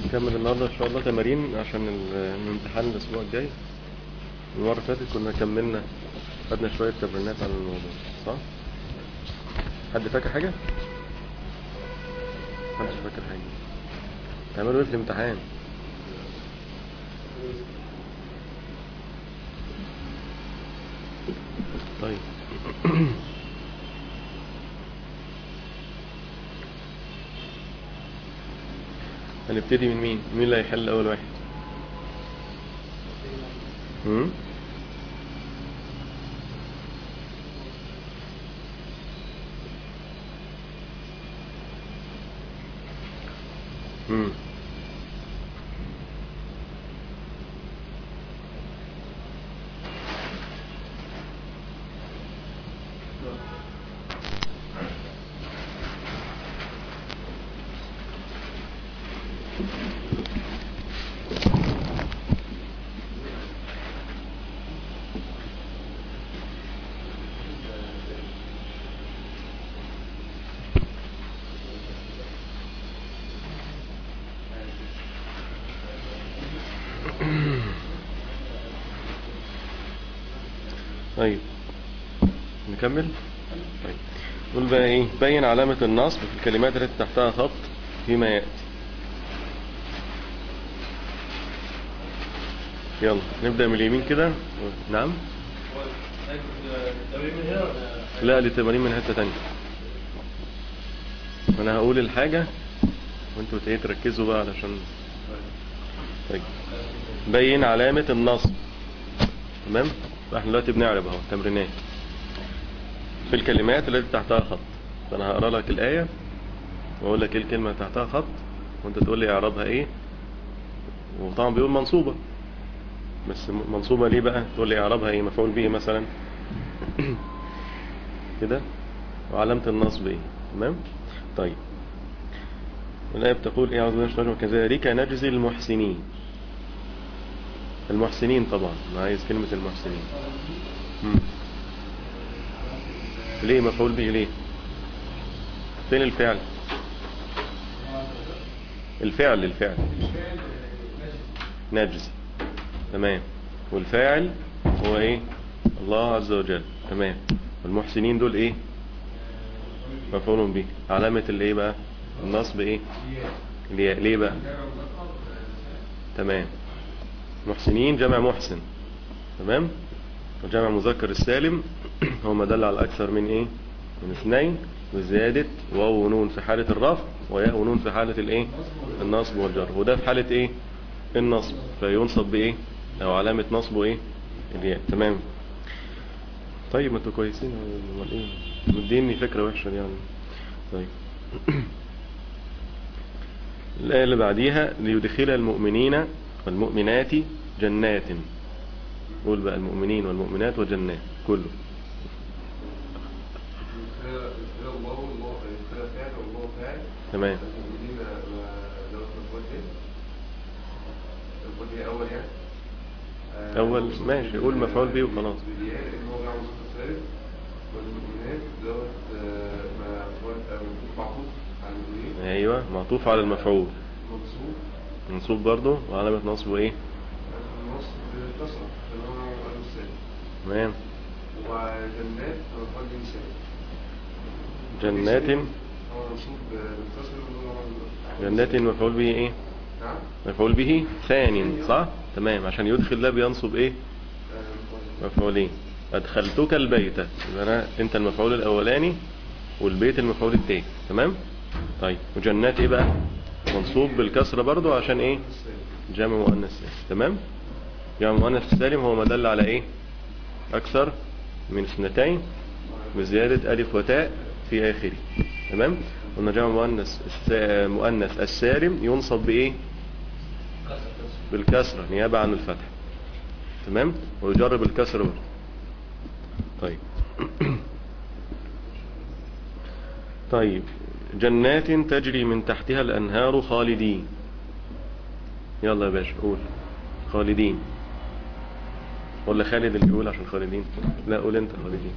نكمل النهارده ان شاء الله تمارين عشان ال- الامتحان الاسبوع الجاي المره اللي فاتت كنا كملنا خدنا شويه تمرينات عن الموضوع صح حد فاكر حاجه محدش فاكر حاجه تعملوا ايه في الامتحان طيب هنبتدي من مين مين اللي هيحل اول واحد هم؟ هم. طيب نكمل طيب نقول بقى ايه بين علامة النصب في الكلمات التي تحتها خط فيما يأتي يلا نبدأ من اليمين كده نعم لا لتمارين من حتة تانية انا هقول الحاجة وانتوا ايه تركزوا بقى علشان طيب بين علامة النصب تمام احنا دلوقتي بنعرب اهو تمرينات في الكلمات التي تحتها خط فانا هقرا لك الآية واقول لك ايه الكلمة اللي تحتها خط وانت تقول لي اعرابها ايه وطبعا بيقول منصوبة بس منصوبة ليه بقى تقول لي اعرابها ايه مفعول به مثلا كده وعلامة النصب ايه تمام طيب الآية بتقول ايه عز وجل وكذلك نجزي المحسنين المحسنين طبعا انا عايز كلمة المحسنين مم. ليه مفعول به ليه فين الفعل الفعل الفعل نجزي تمام والفاعل هو ايه الله عز وجل تمام والمحسنين دول ايه مفعول به علامة الايه بقى النصب ايه الياء ليه بقى تمام محسنين جمع محسن تمام وجمع مذكر السالم هو ما دل على اكثر من ايه من اثنين وزيادة واو ونون في حالة الرفع وياء ونون في حالة الايه النصب والجر وده في حالة ايه النصب فينصب بايه او علامة نصبه ايه الياء تمام طيب ما انتوا كويسين امال ايه مديني فكرة وحشة دي يعني طيب الآية اللي بعديها ليدخل المؤمنين والمؤمنات جنات قول بقى المؤمنين والمؤمنات وجنات كله تمام أول ماشي قول مفعول به وخلاص أيوة معطوف على المفعول منصوب برضه وعلامة نصبه إيه تمام وجنات مفعول به مثال جنات هو منصوب بالكسر جنات مفعول به إيه نعم مفعول به ثاني صح تمام عشان يدخل ده بينصب إيه مفعولين أدخلتك البيت يبقى أنا أنت المفعول الأولاني والبيت المفعول التاني تمام طيب وجنات إيه بقى منصوب بالكسرة برضو عشان إيه جمع مؤنث سالم تمام جمع مؤنث سالم هو ما دل على إيه أكثر من اثنتين بزيادة ألف وتاء في آخره تمام قلنا جمع مؤنث الس- مؤنث السالم ينصب بإيه بالكسرة نيابة عن الفتح تمام ويجر بالكسر برضه طيب طيب جنات تجري من تحتها الأنهار خالدين يلا يا باشا قول خالدين ولا خالد اللي يقول عشان خالدين لا قول انت خالدين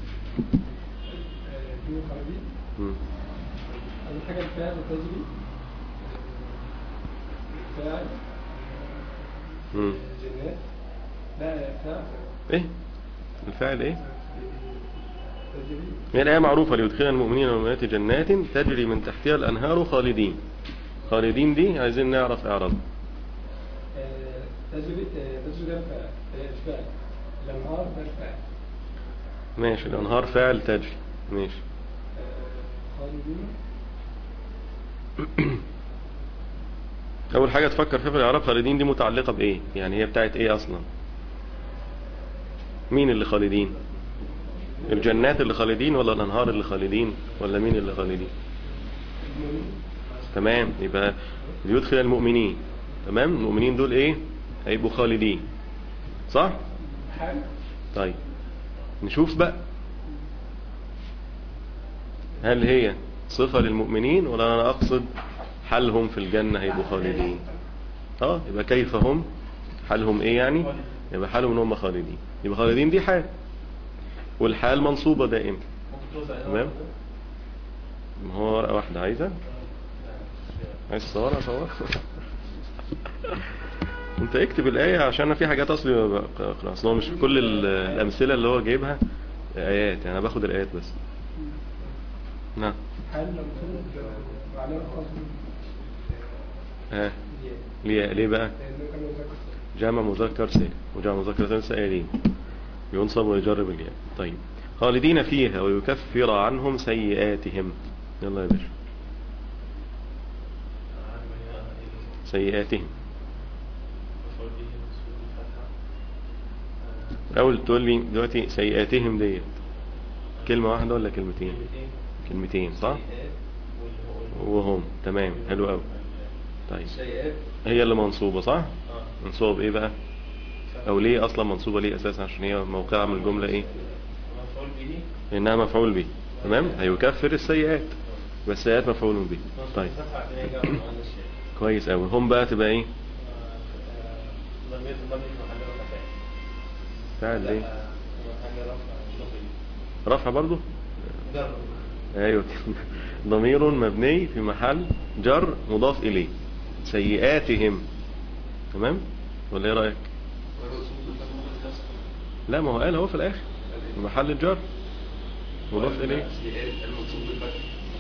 في خالدين مم. أول حاجة الفعل تجري فاعل مم. جنات لا فاعل ايه الفاعل ايه تجري هي الآية معروفة ليدخل المؤمنين والمؤمنات جنات تجري من تحتها الأنهار خالدين خالدين دي عايزين نعرف إعراب آه، تجري آه، تجري ده فاعل آه، فاعل الانهار ده الفاعل ماشي الأنهار فاعل تجري ماشي آه، خالدين أول حاجة تفكر فيها في الإعراب خالدين دي متعلقة بإيه يعني هي بتاعت إيه أصلا مين اللي خالدين الجنات اللي خالدين ولا الأنهار اللي خالدين ولا مين اللي خالدين تمام يبقى ليدخل المؤمنين تمام المؤمنين دول ايه هيبقوا خالدين صح حال طيب نشوف بقى هل هي صفة للمؤمنين ولا انا اقصد حالهم في الجنة هيبقوا خالدين اه يبقى كيف هم حالهم ايه يعني يبقى حالهم ان هم خالدين يبقى خالدين دي حال والحال منصوبة دائما تمام ما هو ورقة واحدة عايزة عايز تصورها صور انت اكتب الآية عشان أنا في حاجات اصلي ما بقرأ اصل هو مش كل ال- الامثلة اللي هو جايبها ايات يعني انا باخد الايات بس نعم حال منصوب وعلامة خاصة ها ليه ليه بقى لأنه كان مذكر جمع مذكر سالم وجمع مذكر سالم سائلين ينصب ويجرب الياء طيب خالدين فيها ويكفر عنهم سيئاتهم يلا يا باشا سيئاتهم اول تقول لي دلوقتي سيئاتهم ديت كلمة واحدة ولا كلمتين كلمتين صح وهم تمام حلو قوي طيب سيئات هي اللي منصوبة صح اه منصوبة بايه بقى او ليه اصلا منصوبة ليه اساسا عشان هي موقعها من الجملة ايه مفعول به انها مفعول به تمام هيكفر السيئات بس السيئات مفعول به طيب فتحة عشان هي جمع مؤنث شيء كويس قوي هم بقى تبقى ايه ضمير ضمير في محل رفع فاعل فاعل ايه لا، محل رفع ضمير رفع برضو جر ايوه ضمير مبني في محل جر مضاف اليه سيئاتهم تمام ولا ايه رايك لا ما هو قال اهو في الاخر في محل الجر مضاف اليه المقصود بالفتح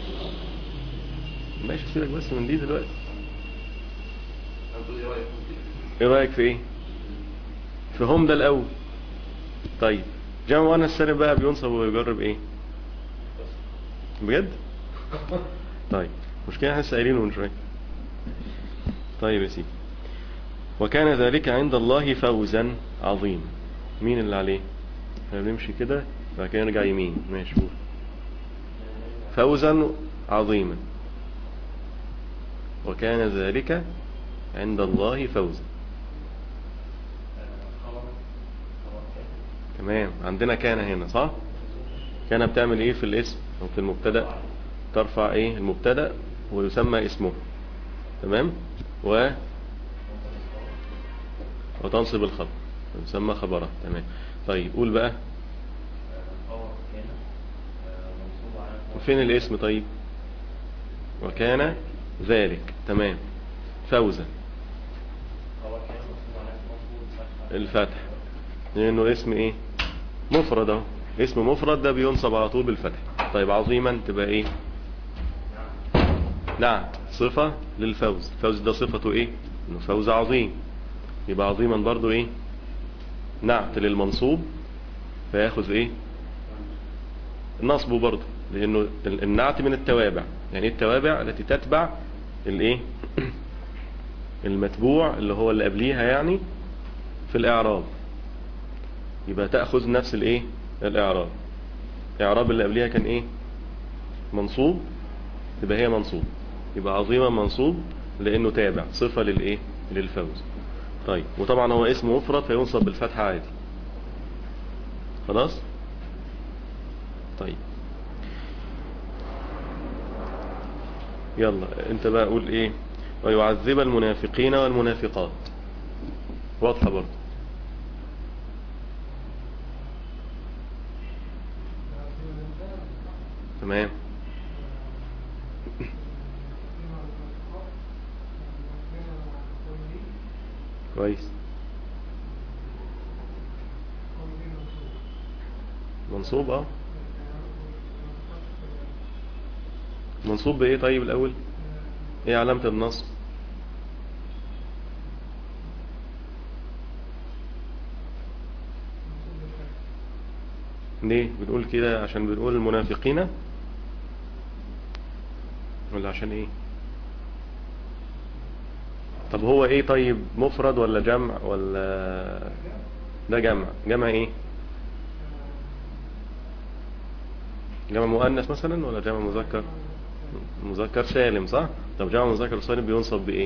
ماشي سيبك بس من دي دلوقتي هتقول ايه رايك ايه رايك في ايه في هم ده الاول طيب جمع وانا السالم بقى بينصب ويجرب ايه بجد طيب مشكلة احنا لسه قايلينه من شويه طيب يا سيدي وكان ذلك عند الله فوزا عظيما مين اللي عليه احنا بنمشي كده بعد كده نرجع يمين ماشي قول فوزا عظيما وكان ذلك عند الله فوزا تمام عندنا كان هنا صح كان بتعمل ايه في الاسم او في المبتدا ترفع ايه المبتدا ويسمى اسمه تمام و وتنصب الخبر يسمى خبره تمام طيب قول بقى فين الاسم طيب وكان ذلك تمام فوزا الفتح لانه اسم ايه مفرد اهو اسم مفرد ده بينصب على طول بالفتح طيب عظيما تبقى ايه نعم صفة للفوز الفوز ده صفته ايه انه فوز عظيم يبقى عظيما برضو ايه نعت للمنصوب فياخذ ايه نصبه برضو لانه ال- النعت من التوابع يعني ايه التوابع التي تتبع الايه المتبوع اللي هو اللي قبليها يعني في الاعراب يبقى تأخذ نفس الايه الاعراب الاعراب اللي قبليها كان ايه منصوب تبقى هي منصوب يبقى عظيما منصوب لانه تابع صفة للايه للفوز طيب وطبعا هو اسم مفرد فينصب بالفتحة عادي خلاص طيب يلا انت بقى قول ايه ويعذب المنافقين والمنافقات واضحة برضه تمام كويس منصوب اه منصوب بايه طيب الاول ايه علامة النصب ليه بنقول كده عشان بنقول المنافقين ولا عشان ايه طب هو ايه طيب مفرد ولا جمع ولا ده جمع جمع ايه جمع مؤنث مثلا ولا جمع مذكر مذكر سالم صح طب جمع مذكر سالم بينصب بايه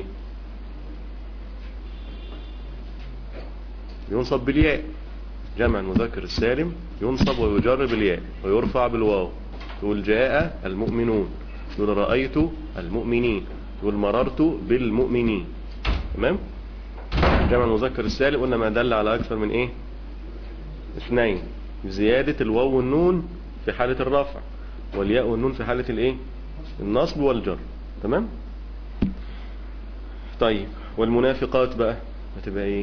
ينصب بالياء جمع المذكر السالم ينصب ويجر بالياء ويرفع بالواو تقول جاء المؤمنون تقول رأيت المؤمنين تقول مررت بالمؤمنين تمام جمع المذكر السالم قلنا ما دل على أكثر من إيه اثنين زيادة الواو والنون في حالة الرفع والياء والنون في حالة الإيه النصب والجر تمام طيب والمنافقات بقى هتبقى إيه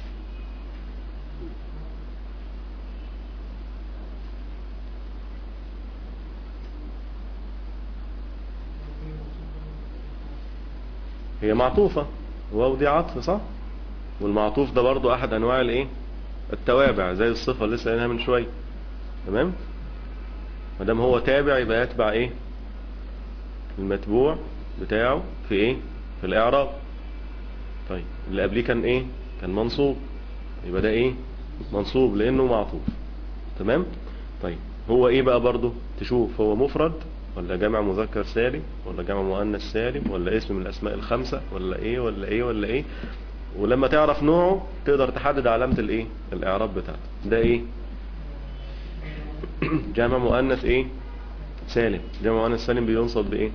هي معطوفة واو دي عطف صح والمعطوف ده برضو احد انواع الايه التوابع زي الصفة اللي لسه قايلها من شوية تمام ما دام هو تابع يبقى يتبع ايه المتبوع بتاعه في ايه في الاعراب طيب اللي قبليه كان ايه كان منصوب يبقى ده ايه منصوب لانه معطوف تمام طيب هو ايه بقى برضو تشوف هو مفرد ولا جمع مذكر سالم ولا جمع مؤنث سالم ولا اسم من الاسماء الخمسة ولا ايه ولا ايه ولا ايه ولما تعرف نوعه تقدر تحدد علامة الايه الاعراب بتاعته ده ايه جمع مؤنث ايه سالم جمع مؤنث سالم بينصب بايه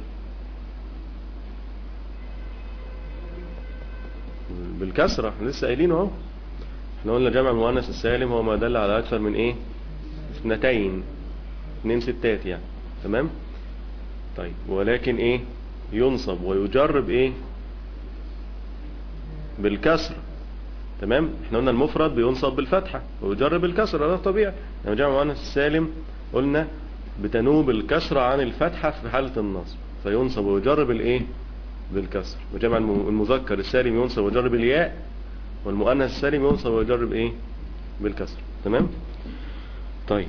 بالكسرة احنا لسه قايلينه اهو احنا قلنا جمع المؤنث السالم هو ما دل على اكثر من ايه اثنتين اثنين ستات يعني تمام طيب ولكن ايه ينصب ويجر بايه بالكسر تمام احنا قلنا المفرد بينصب بالفتحة ويجر بالكسر ده طبيعي يعني جمع مؤنث السالم قلنا بتنوب الكسرة عن الفتحة في حالة النصب فينصب ويجر بالايه بالكسر وجمع المذكر السالم ينصب ويجر بالياء والمؤنث السالم ينصب ويجر بايه بالكسر تمام طيب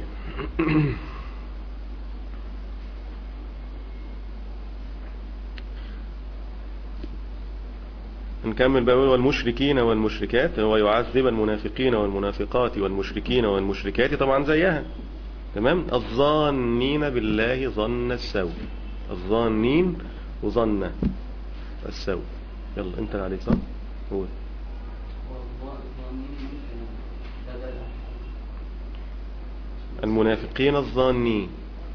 نكمل بقى والمشركين والمشركات هو يعذب المنافقين والمنافقات والمشركين والمشركات طبعا زيها تمام الظانين بالله ظن السوء الظانين وظن السوء يلا انت اللي عليك صح هو المنافقين الظانين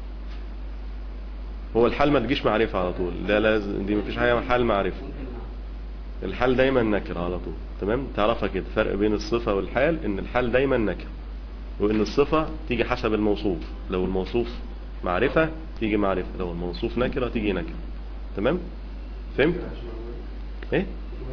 هو الحال ما تجيش معرفة على طول لا لازم دي مفيش حاجة حال معرفة الحال دايما نكر على طول تمام تعرفها كده فرق بين الصفة والحال ان الحال دايما نكر وان الصفة تيجي حسب الموصوف لو الموصوف معرفة تيجي معرفة لو الموصوف نكرة تيجي نكرة تمام فهمت ايه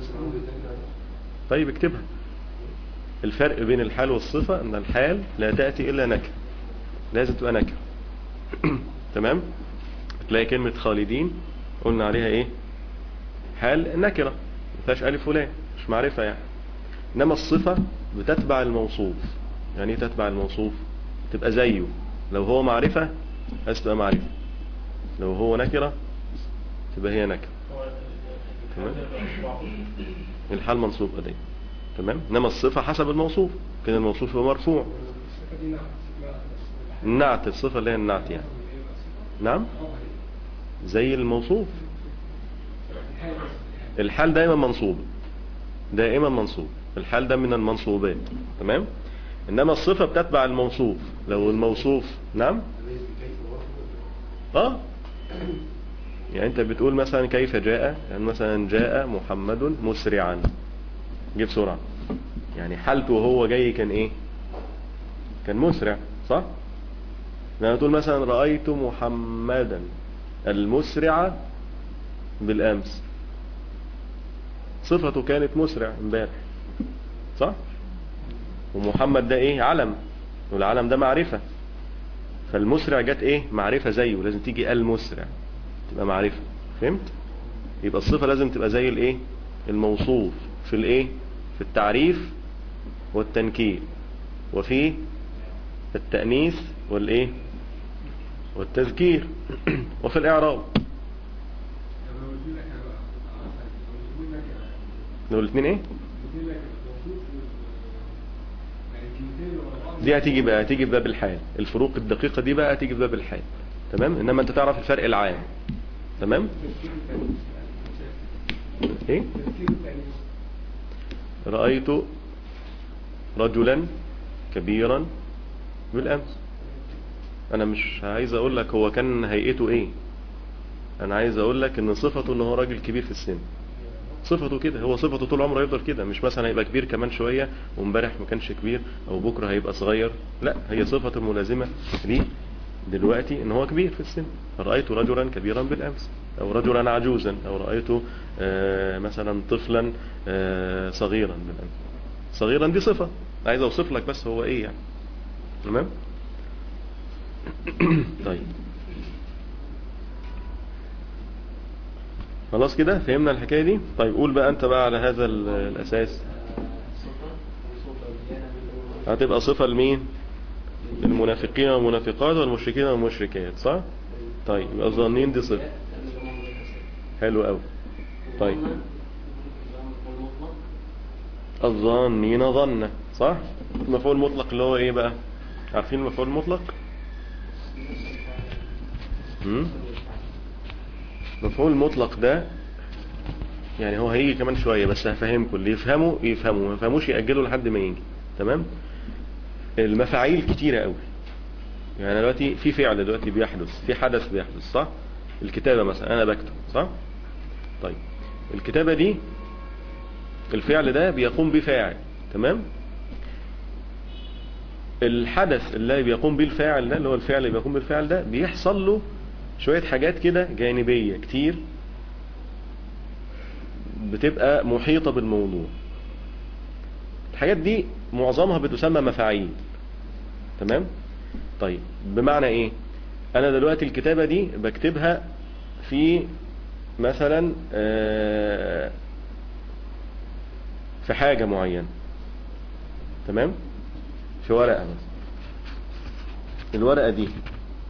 طيب اكتبها الفرق بين الحال والصفة ان الحال لا تأتي الا نكرة لازم تبقى نكرة تمام تلاقي كلمة خالدين قلنا عليها ايه حال نكرة ما فيهاش الف ولام مش معرفة يعني انما الصفة بتتبع الموصوف يعني ايه تتبع الموصوف تبقى زيه لو هو معرفة لازم تبقى معرفة لو هو نكرة تبقى هي نكرة تمام الحال منصوب أدي تمام انما الصفة حسب الموصوف كان الموصوف هو مرفوع الصفة دي نعت لا بس النعت الصفة اللي هي النعت يعني نعم زي الموصوف الحال بس الحال دايما منصوب دائما منصوب الحال ده من المنصوبات تمام انما الصفة بتتبع الموصوف لو الموصوف نعم اه يعني انت بتقول مثلا كيف جاء يعني مثلا جاء محمد مسرعا جه بسرعة يعني حالته وهو جاي كان ايه كان مسرع صح لما تقول مثلا رأيت محمدا المسرع بالامس صفته كانت مسرع امبارح صح ومحمد ده ايه علم والعلم ده معرفة فالمسرع جت ايه معرفة زيه لازم تيجي المسرع تبقى معرفة فهمت يبقى الصفة لازم تبقى زي الايه الموصوف في الايه في التعريف والتنكير وفي التأنيث والايه والتذكير وفي الاعراب دول الاثنين ايه دي هتيجي بقى هتيجي في باب الحال الفروق الدقيقة دي بقى هتيجي في باب الحال تمام انما انت تعرف الفرق العام تمام ايه رأيت رجلا كبيرا بالامس انا مش عايز اقول لك هو كان هيئته ايه انا عايز اقول لك ان صفته ان هو راجل كبير في السن صفته كده هو صفته طول عمره يفضل كده مش مثلا هيبقى كبير كمان شوية وامبارح ما كانش كبير او بكرة هيبقى صغير لا هي صفة الملازمة ليه دلوقتي ان هو كبير في السن رأيت رجلا كبيرا بالامس او رجلا عجوزا او رأيت آه مثلا طفلا آه صغيرا بالامس صغيرا دي صفة عايز اوصف لك بس هو ايه يعني تمام طيب خلاص كده فهمنا الحكاية دي طيب قول بقى انت بقى على هذا ال- الاساس هتبقى صفة لمين للمنافقين والمنافقات والمشركين والمشركات صح طيب يبقى الظانين دي صفة حلو قوي طيب الظانين ظن صح المفعول المطلق اللي هو ايه بقى عارفين المفعول المطلق هم؟ المفعول المطلق ده يعني هو هيجي كمان شوية بس هفهمكم اللي يفهموا يفهموا ما يفهموش يأجلوا لحد ما يجي تمام المفاعيل كتيرة قوي يعني دلوقتي في فعل دلوقتي بيحدث في حدث بيحدث صح الكتابة مثلا انا بكتب صح طيب الكتابة دي الفعل ده بيقوم بفاعل تمام الحدث اللي بيقوم به الفاعل ده اللي هو الفعل اللي بيقوم بالفعل ده بيحصل له شوية حاجات كده جانبية كتير بتبقى محيطة بالموضوع الحاجات دي معظمها بتسمى مفاعيل تمام طيب بمعنى ايه انا دلوقتي الكتابة دي بكتبها في مثلا آه، في حاجة معينة تمام في ورقة مثلا الورقة دي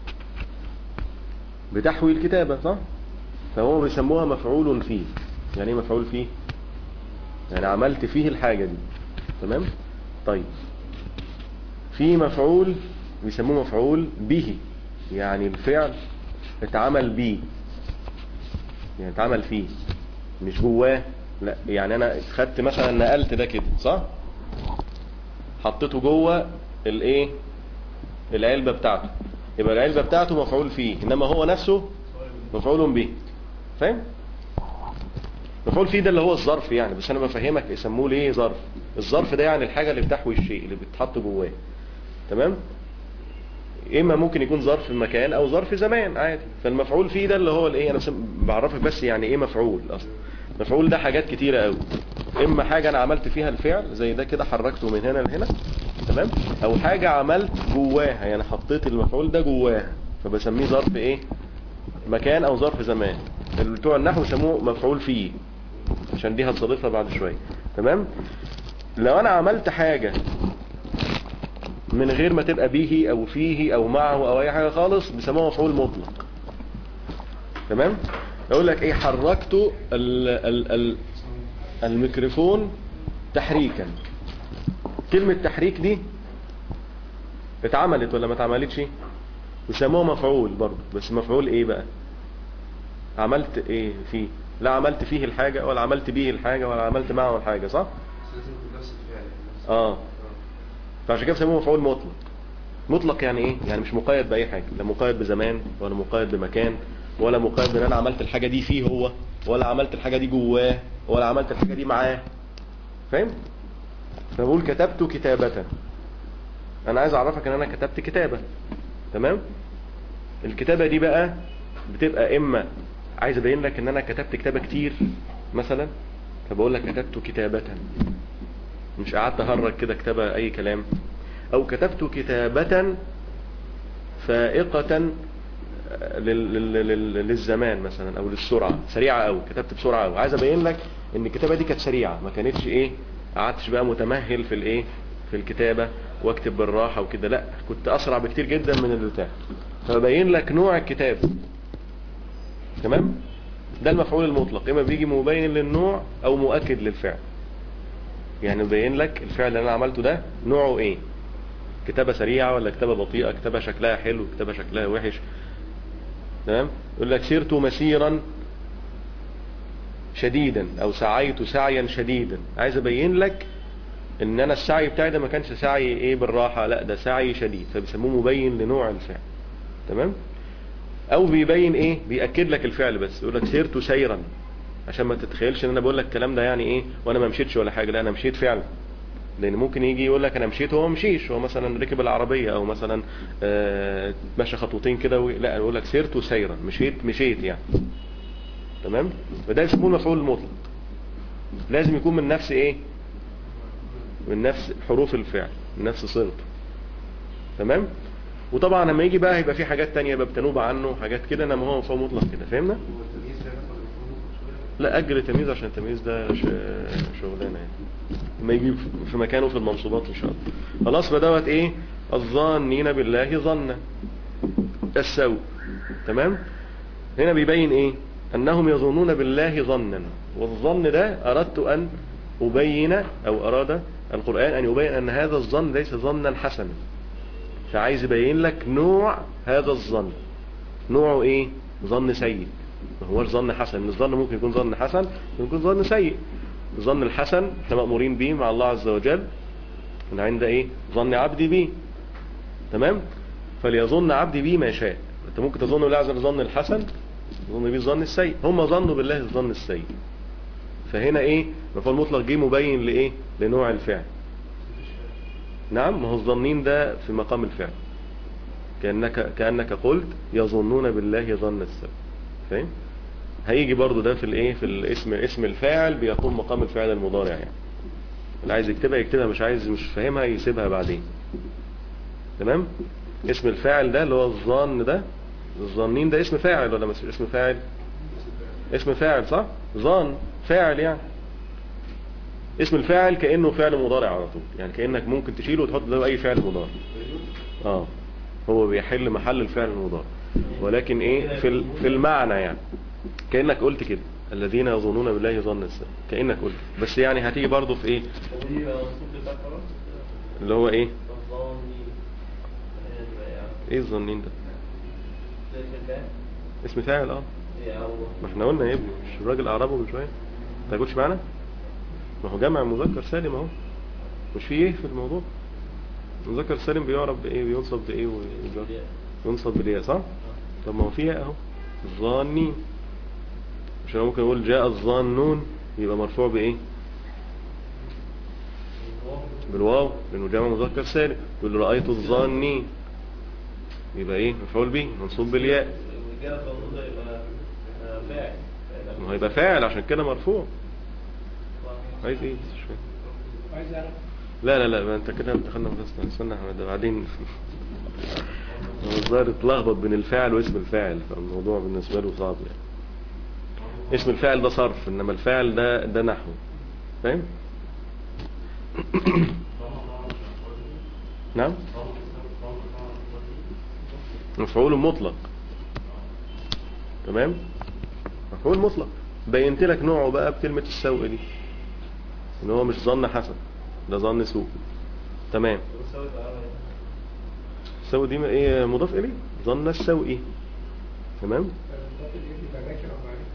بتحوي الكتابة صح فهو بيسموها مفعول فيه يعني ايه مفعول فيه يعني عملت فيه الحاجة دي تمام طيب في مفعول بيسموه مفعول به يعني الفعل اتعمل بيه يعني اتعمل فيه مش جواه لا يعني انا خدت مثلا نقلت ده كده صح حطيته جوه الايه العلبة بتاعته يبقى العلبة بتاعته مفعول فيه انما هو نفسه مفعول به فاهم مفعول فيه ده اللي هو الظرف يعني بس انا بفهمك يسموه ليه ظرف الظرف ده يعني الحاجة اللي بتحوي الشيء اللي بتحط جواه تمام اما ممكن يكون ظرف مكان او ظرف زمان عادي فالمفعول فيه ده اللي هو الايه انا بسم- بعرفك بس يعني ايه مفعول اصلا مفعول ده حاجات كتيرة قوي اما حاجة انا عملت فيها الفعل زي ده كده حركته من هنا لهنا تمام او حاجة عملت جواها يعني حطيت المفعول ده جواها فبسميه ظرف ايه مكان او ظرف زمان اللي بتوع النحو يسموه مفعول فيه عشان دي هتصرفها بعد شوية تمام لو انا عملت حاجة من غير ما تبقى به او فيه او معه او اي حاجة خالص بيسموها مفعول مطلق تمام يقول لك ايه حركت ال ال ال الميكروفون تحريكا كلمة تحريك دي اتعملت ولا ما اتعملتش يسموها مفعول برضه بس مفعول ايه بقى عملت ايه فيه لا عملت فيه الحاجة ولا عملت به الحاجة ولا عملت معه الحاجة صح بس لازم يكون نفس الفعل نفس- اه فعشان كده بيسموه مفعول مطلق مطلق يعني ايه يعني مش مقيد باي حاجه لا مقيد بزمان ولا مقيد بمكان ولا مقيد بان انا عملت الحاجه دي فيه هو ولا عملت الحاجه دي جواه ولا عملت الحاجه دي معاه فاهم فبقول كتبت كتابه انا عايز اعرفك ان انا كتبت كتابه تمام الكتابه دي بقى بتبقى اما عايز ابين لك ان انا كتبت كتابه كتير مثلا فبقول لك كتبت كتابه مش قعدت اهرج كده كتابة اي كلام او كتبت كتابة فائقة لل- لل- لل- للزمان مثلا او للسرعة سريعة قوي كتبت بسرعة قوي عايز ابين لك ان الكتابة دي كانت سريعة ما كانتش ايه قعدتش بقى متمهل في الايه في الكتابة واكتب بالراحة وكده لا كنت اسرع بكتير جدا من البتاع فبين لك نوع الكتاب تمام ده المفعول المطلق اما بيجي مبين للنوع او مؤكد للفعل يعني بين لك الفعل اللي انا عملته ده نوعه ايه كتابة سريعة ولا كتابة بطيئة كتابة شكلها حلو كتابة شكلها وحش تمام يقول لك سرت مسيرا شديدا او سعيت سعيا شديدا عايز ابين لك ان انا السعي بتاعي ده ما كانش سعي ايه بالراحة لا ده سعي شديد فبيسموه مبين لنوع الفعل تمام او بيبين ايه بيأكد لك الفعل بس يقول لك سرت سيرا عشان ما تتخيلش ان انا بقول لك الكلام ده يعني ايه وانا ما مشيتش ولا حاجة لا انا مشيت فعلا لان ممكن يجي يقول لك انا مشيت وهو مشيش هو مثلا ركب العربية او مثلا آه، مشى خطوتين كده و... لا يقول لك سرت سيرا مشيت مشيت يعني تمام فده يسموه المفعول المطلق لازم يكون من نفس ايه من نفس حروف الفعل من نفس صيغته تمام وطبعا لما يجي بقى هيبقى في حاجات تانية يبقى بتنوب عنه حاجات كده انما هو مفعول مطلق كده فهمنا هو التمييز ده مثلا المفروض شوية لا اجل التمييز عشان التمييز ده ش- شغلانه يعني ما يجي في مكانه في المنصوبات ان شاء الله خلاص فدوت ايه الظانين بالله ظنا السوء تمام هنا بيبين ايه انهم يظنون بالله ظنا والظن ده اردت ان ابين او اراد القرآن ان يبين ان هذا الظن ليس ظنا حسنا فعايز يبين لك نوع هذا الظن نوعه ايه ظن سيء ما هوش ظن حسن الظن ممكن يكون ظن حسن ممكن يكون ظن سيء الظن الحسن احنا مأمورين به مع الله عز وجل من عند ايه ظن عبدي بي تمام فليظن عبدي بي ما شاء انت ممكن تظن بالله عز وجل الظن الحسن تظن بيه الظن السيء هم ظنوا بالله الظن السيء فهنا ايه مفعول مطلق جه مبين لايه لنوع الفعل نعم ما هو الظنين ده في مقام الفعل كأنك, كأنك قلت يظنون بالله ظن السوء فاهم هيجي برضو ده في الايه في الاسم اسم الفاعل بيقوم مقام الفعل المضارع يعني اللي عايز يكتبها يكتبها مش عايز مش فاهمها يسيبها بعدين تمام اسم الفاعل ده اللي هو الظن ده الظنين ده اسم فاعل ولا مش اسم فاعل اسم فاعل صح ظن فاعل يعني اسم الفاعل كأنه فعل مضارع على طول يعني كأنك ممكن تشيله وتحط له اي فعل مضارع اه هو بيحل محل الفعل المضارع ولكن ايه في ال- في المعنى يعني كأنك قلت كده الذين يظنون بالله ظن السوء كأنك قلت بس يعني هتيجي برضو في ايه ودي منصوب بفكرة اللي هو ايه الظاني ايه الظنين ده زي الفعل اسم فاعل اه هي أو ما احنا قلنا يا ابني مش الراجل اعربه من شويه ما تقولش معانا ما هو جمع مذكر سالم اهو مش في ايه في الموضوع المذكر السالم بيعرب بايه بينصب بايه ويجر ينصب بالياء صح طب ما هو في ياء اهو الظانين مش انا ممكن اقول جاء الظانون يبقى مرفوع بايه بالواو لانه جمع مذكر سالم يقول رايت الظانين يبقى ايه مفعول به منصوب بالياء والرجالة الظنون ده يبقى آه، فاعل ما هو يبقى فاعل عشان كده مرفوع عايز ايه مش فاهم عايز اعرف لا لا لا ما انت كده دخلنا في استنى استنى يا احمد ده بعدين هو الظاهر اتلخبط بين الفاعل واسم الفاعل فالموضوع بالنسبه له صعب يعني اسم الفاعل ده صرف انما الفاعل ده ده نحو فاهم نعم مفعول مطلق تمام مفعول مطلق بينت لك نوعه بقى بكلمة السوء دي ان هو مش ظن حسن ده ظن سوء تمام والسوي تعالى السوء دي ما- ايه مضاف اليه ظن السوء تمام المضاف اليه يبقى ذاكر او معرفه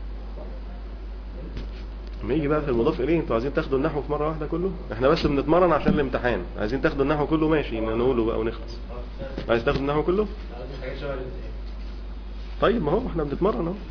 لما يجي بقى في المضاف اليه انتوا عايزين تاخدوا النحو في مره واحده كله احنا بس بنتمرن عشان الامتحان عايزين تاخدوا النحو كله ماشي نقوله بقى ونخلص عايز تاخد النحو كله عايزين حاجات شبه الامتحان طيب ما هو احنا بنتمرن اهو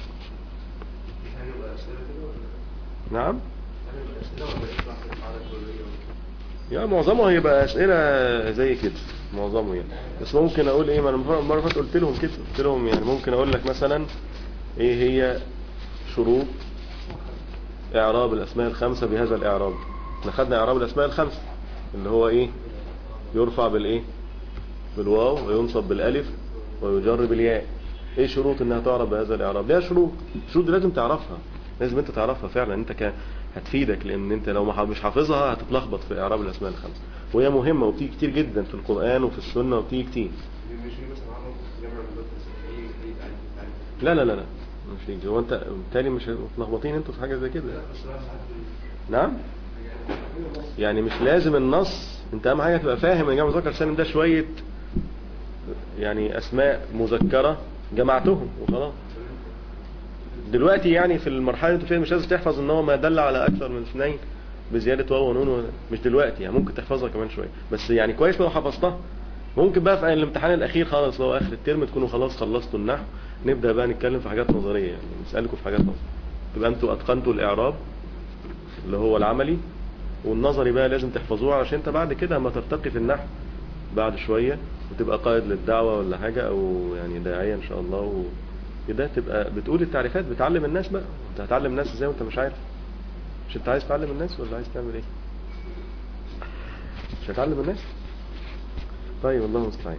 هنبقى أسئلة كده ولا نعم هنبقى أسئلة ولا يطلع في القاعدة الكلية ولا يا معظمه هيبقى اسئله زي كده معظمه يعني بس ممكن اقول ايه ما انا المره المرة اللي فاتت قلت لهم كده قلت لهم يعني ممكن اقول لك مثلا ايه هي شروط اعراب الاسماء الخمسه بهذا الاعراب احنا خدنا اعراب الاسماء الخمسه اللي هو ايه يرفع بالايه بالواو وينصب بالالف ويجر بالياء ايه شروط انها تعرب بهذا الاعراب ليها شروط شروط دي لازم تعرفها لازم انت تعرفها فعلا انت ك... هتفيدك لان انت لو ما ح- مش حافظها هتتلخبط في اعراب الاسماء الخمسه وهي مهمه وبتيجي كتير جدا في القران وفي السنه وبتيجي كتير مش في مثلا عرب جمع المدرس اي اي تعريف تعريف لا لا لا لا مش هيجي هو انت بالتالي مش متلخبطين انتوا في حاجه زي كده لا بس انا ساعات نعم يعني مش لازم النص انت اهم حاجه تبقى فاهم ان جمع مذكر سالم ده شويه يعني اسماء مذكره جمعتهم وخلاص دلوقتي يعني في المرحله اللي انت فيها مش لازم تحفظ ان هو ما دل على اكثر من اثنين بزياده واو ونون و- مش دلوقتي يعني ممكن تحفظها كمان شويه بس يعني كويس لو حفظتها ممكن بقى في الامتحان الاخير خالص لو اخر الترم تكونوا خلاص خلصتوا النحو نبدا بقى نتكلم في حاجات نظريه يعني نسالكم في حاجات نظريه تبقى انتوا اتقنتوا الاعراب اللي هو العملي والنظري بقى لازم تحفظوه علشان انت بعد كده اما ترتقي في النحو بعد شوية وتبقى قائد للدعوة ولا حاجة او يعني داعية ان شاء الله وكده تبقى بتقول التعريفات بتعلم الناس بقى انت هتعلم الناس ازاي وانت مش عارف مش انت عايز تعلم الناس ولا عايز تعمل ايه مش هتعلم الناس طيب الله المستعان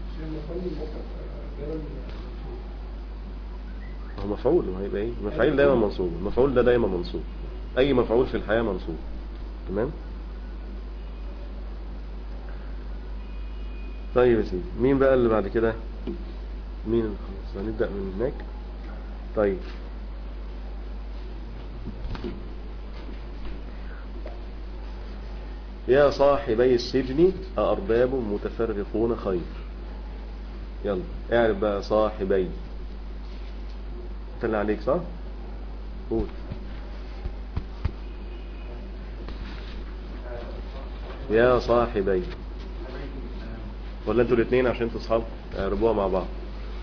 هو مفعول وهيبقى ايه مفعول دايما منصوب المفعول ده دايما منصوب اي مفعول في الحياة منصوب تمام طيب يا سيدي مين بقى اللي بعد كده مين اللي خلاص هنبدأ من هناك طيب يا صاحبي السجن أأرباب متفرقون خير يلا اعرف بقى صاحبي انت اللي عليك صح قول يا صاحبي ولا انتوا الاثنين عشان انتوا اصحاب اعربوها مع بعض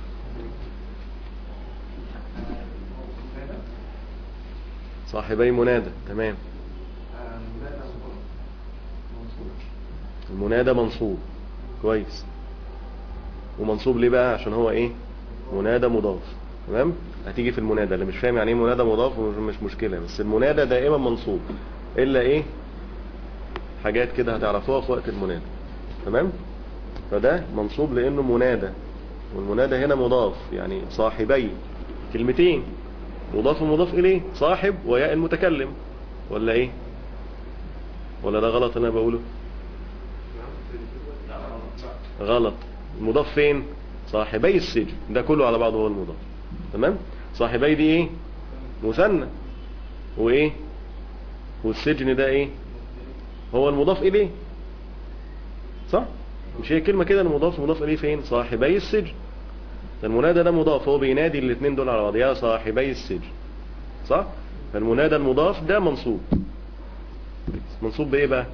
صاحبي منادى تمام المنادى منصوب كويس ومنصوب ليه بقى عشان هو ايه منادى مضاف تمام هتيجي في المنادى اللي مش فاهم يعني ايه منادى مضاف مش مشكلة بس المنادى دائما منصوب الا ايه حاجات كده هتعرفوها في وقت المنادى تمام فده منصوب لانه منادى والمنادى هنا مضاف يعني صاحبي كلمتين مضاف ومضاف اليه صاحب وياء المتكلم ولا ايه ولا ده غلط انا بقوله غلط المضاف فين صاحبي السجن ده كله على بعضه هو المضاف تمام صاحبي دي ايه مثنى وايه والسجن ده ايه هو المضاف اليه صح مش هي كلمة كده المضاف مضاف اليه فين صاحبي السجن المنادى ده مضاف هو بينادي الاثنين دول على بعض يا صاحبي السجن صح فالمنادى المضاف ده منصوب منصوب بايه بقى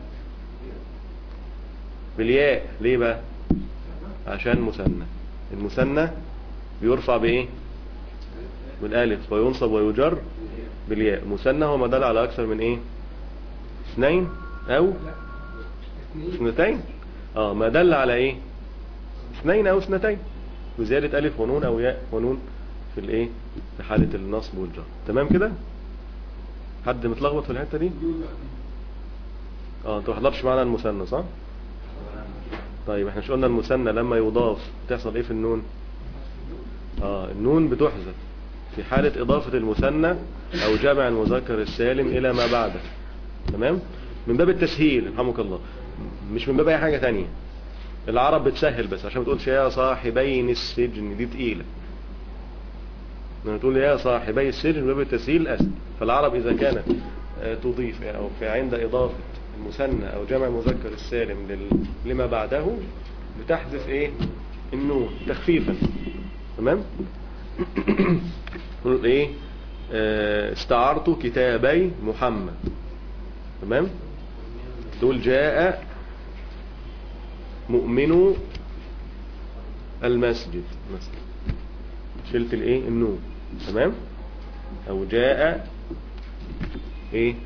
بالياء ليه بقى عشان مثنى المثنى بيرفع بايه بالالف وينصب ويجر بالياء المثنى هو ما دل على اكثر من ايه اثنين او اثنتين اه ما دل على ايه اثنين او اثنتين بزيادة الف ونون او ياء ونون في الايه في حالة النصب والجر تمام كده حد متلخبط في الحتة دي اه انت ما حضرتش معانا المثنى صح طيب احنا مش قلنا المثنى لما يضاف تحصل ايه في النون اه النون بتحذف في حالة اضافة المثنى او جمع المذكر السالم الى ما بعده تمام من باب التسهيل رحمك الله مش من باب اي حاجة تانية العرب بتسهل بس عشان ما تقولش يا صاحبين السجن دي تقيلة لما تقول يا صاحبي السجن من باب التسهيل اسهل فالعرب اذا كانت آه، تضيف يعني او في عند اضافة المثنى او جمع المذكر السالم لل... لما بعده بتحذف ايه النون تخفيفا تمام نقول ايه آه، استعرت كتابي محمد تمام تقول جاء مؤمن المسجد مثلا شلت الايه النون تمام او جاء ايه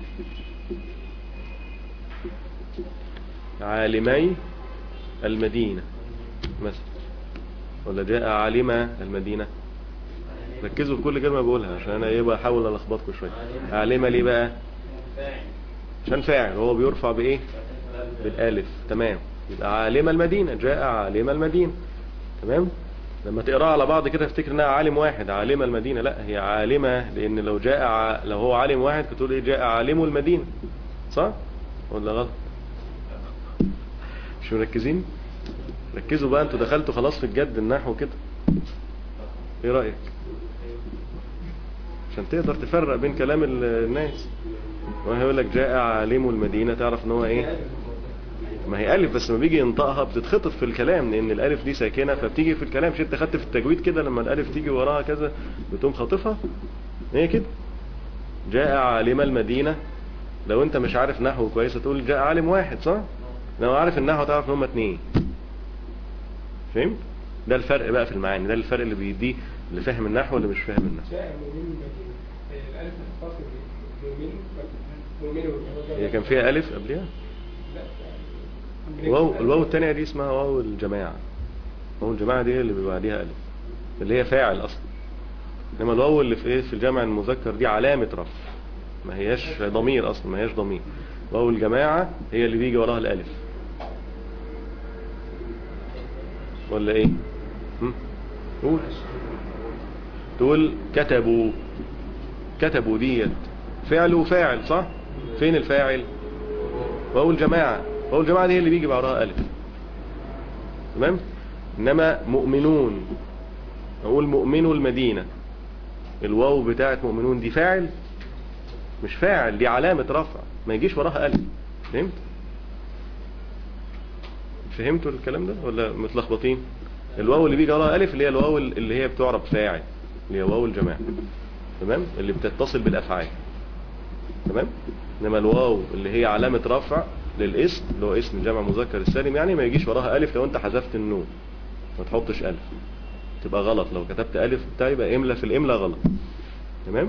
عالمي المدينة مثلا ولا جاء عالم المدينة ركزوا في كل كلمة بقولها عشان انا ايه بحاول الخبطكم شوية عالمة ليه بقى فاعل عشان فاعل هو بيرفع بايه بالالف تمام يبقى عالم المدينة جاء عالم المدينة تمام لما تقراها على بعض كده افتكر انها عالم واحد عالم المدينة لا هي عالمة لان لو جاء ع... لو هو عالم واحد كنت تقول ايه جاء عالم المدينة صح ولا غلط مش مركزين ركزوا بقى انتوا دخلتوا خلاص في الجد النحو كده ايه رأيك عشان تقدر تفرق بين كلام ال- الناس وهو يقول لك جاء عالم المدينة تعرف ان هو ايه ما هي ألف بس لما بيجي ينطقها بتتخطف في الكلام لأن الألف دي ساكنة فبتيجي في الكلام مش انت خدت في التجويد كده لما الألف تيجي وراها كذا بتقوم خاطفها هي كده جاء عالم المدينة لو انت مش عارف نحو كويس هتقول جاء عالم واحد صح لو عارف النحو تعرف ان هم اتنين فهمت ده الفرق بقى في المعاني ده الفرق اللي بيديه اللي فاهم النحو واللي مش فاهم النحو جاء مؤمن المدينة آه، الألف هتتصل بمؤمن مؤمن والجواب هي كان فيها ألف قبلها لا واو الواو التانية دي اسمها واو الجماعة واو الجماعة دي اللي بيبقى عليها ألف اللي هي فاعل أصلا إنما الواو اللي في إيه في الجمع المذكر دي علامة رفع ما هياش ضمير أصلا ما هياش ضمير واو الجماعة هي اللي بيجي وراها الألف ولا إيه هم؟ قول تقول كتبوا كتبوا ديت فعل وفاعل صح فين الفاعل واو الجماعة واو الجماعة دي هي اللي بيجي بعدها ألف تمام إنما مؤمنون أقول مؤمنو المدينة الواو بتاعت مؤمنون دي فاعل مش فاعل دي علامة رفع ما يجيش وراها ألف فهمت فهمتوا الكلام ده ولا متلخبطين الواو اللي بيجي وراها ألف اللي هي الواو اللي هي بتعرب فاعل اللي هي واو الجماعة تمام اللي بتتصل بالأفعال تمام انما الواو اللي هي علامة رفع للاسم اللي هو اسم جمع مذكر السالم يعني ما يجيش وراها الف لو انت حذفت النون ما تحطش الف تبقى غلط لو كتبت الف بتاع يبقى املا في الاملا غلط تمام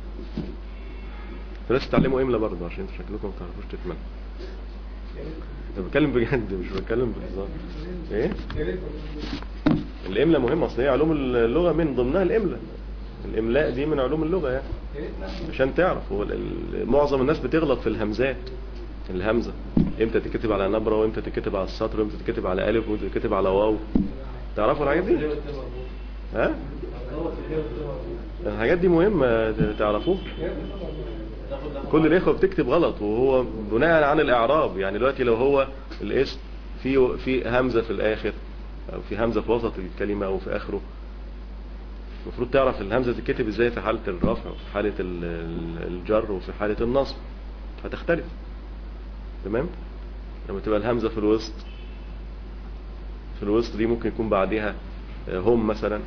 فلازم تتعلموا املا برضه عشان انتوا شكلكم ما تعرفوش تكملوا انا بتكلم بجد مش بتكلم بهزار ايه الاملا مهمه اصل هي علوم اللغه من ضمنها الاملا الاملاء دي من علوم اللغه يعني عشان تعرف هو ال- ال- معظم الناس بتغلط في الهمزات الهمزة امتى تتكتب على نبرة وامتى تتكتب على السطر وامتى تتكتب على الف وامتى تتكتب على واو تعرفوا الحاجات دي ها الحاجات دي مهمة ت- تعرفوها كل الاخوة بتكتب غلط وهو بناء عن الاعراب يعني دلوقتي لو هو الاسم في في همزة في الاخر او في همزة في وسط الكلمة او في اخره المفروض تعرف الهمزة تتكتب ازاي في حالة الرفع وفي حالة ال- ال- الجر وفي حالة النصب هتختلف تمام لما تبقى الهمزة في الوسط في الوسط دي ممكن يكون بعدها آه، هم مثلا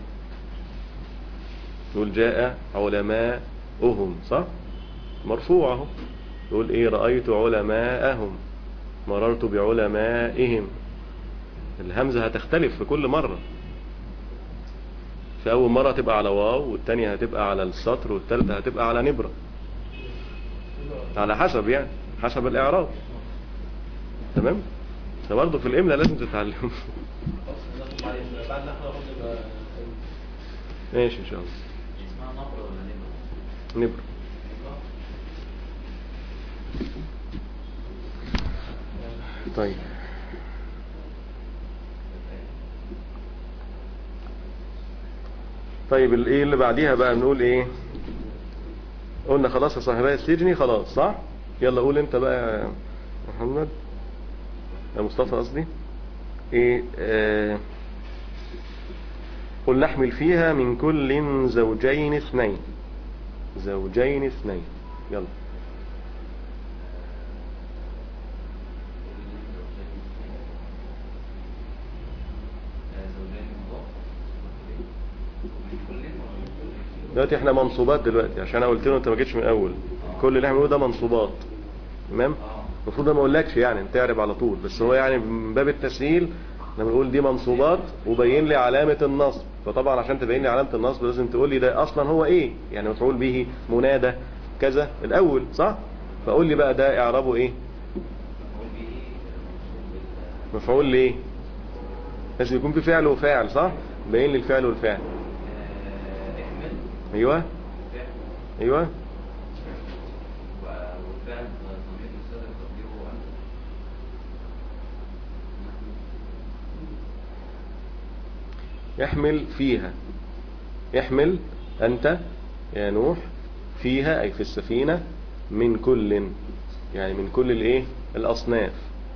يقول جاء علماءهم صح مرفوع اهو يقول ايه رأيت علماءهم مررت بعلمائهم الهمزة هتختلف في كل مرة في أول مرة هتبقى على واو والتانية هتبقى على السطر والتالتة هتبقى على نبرة على حسب يعني حسب الإعراب تمام فبرضه في الإملة لازم تتعلم بعد نحن ناخد يبقى ماشي إن شاء الله اسمها نبرة ولا نبرة؟ نبرة طيب طيب الايه اللي بعديها بقى بنقول ايه قلنا خلاص يا صاحبي السجني خلاص صح يلا قول انت بقى يا محمد يا مصطفى قصدي ايه آه قل نحمل فيها من كل زوجين اثنين زوجين اثنين يلا زوجين مضاف من كل ولا من كل؟ دلوقتي احنا منصوبات دلوقتي عشان انا قلت له انت ما جيتش من الاول كل اللي احنا بنقوله ده منصوبات تمام اه المفروض أنا ما اقولكش يعني انت تعرب على طول بس هو يعني من باب التسهيل لما بنقول دي منصوبات وبين لي علامة النصب فطبعا عشان تبين لي علامة النصب لازم تقول لي ده اصلا هو ايه يعني مفعول به منادى كذا الاول صح فقول لي بقى ده اعرابه ايه مفعول به منصوب بال- مفعول ليه لازم يكون في فعل وفاعل صح بين لي الفعل والفاعل آه، احمل ايوه فعل ايوه و- والفعل ضمير مستتر احمل فيها احمل أنت يا نوح فيها أي في السفينة من كل يعني من كل الايه الأصناف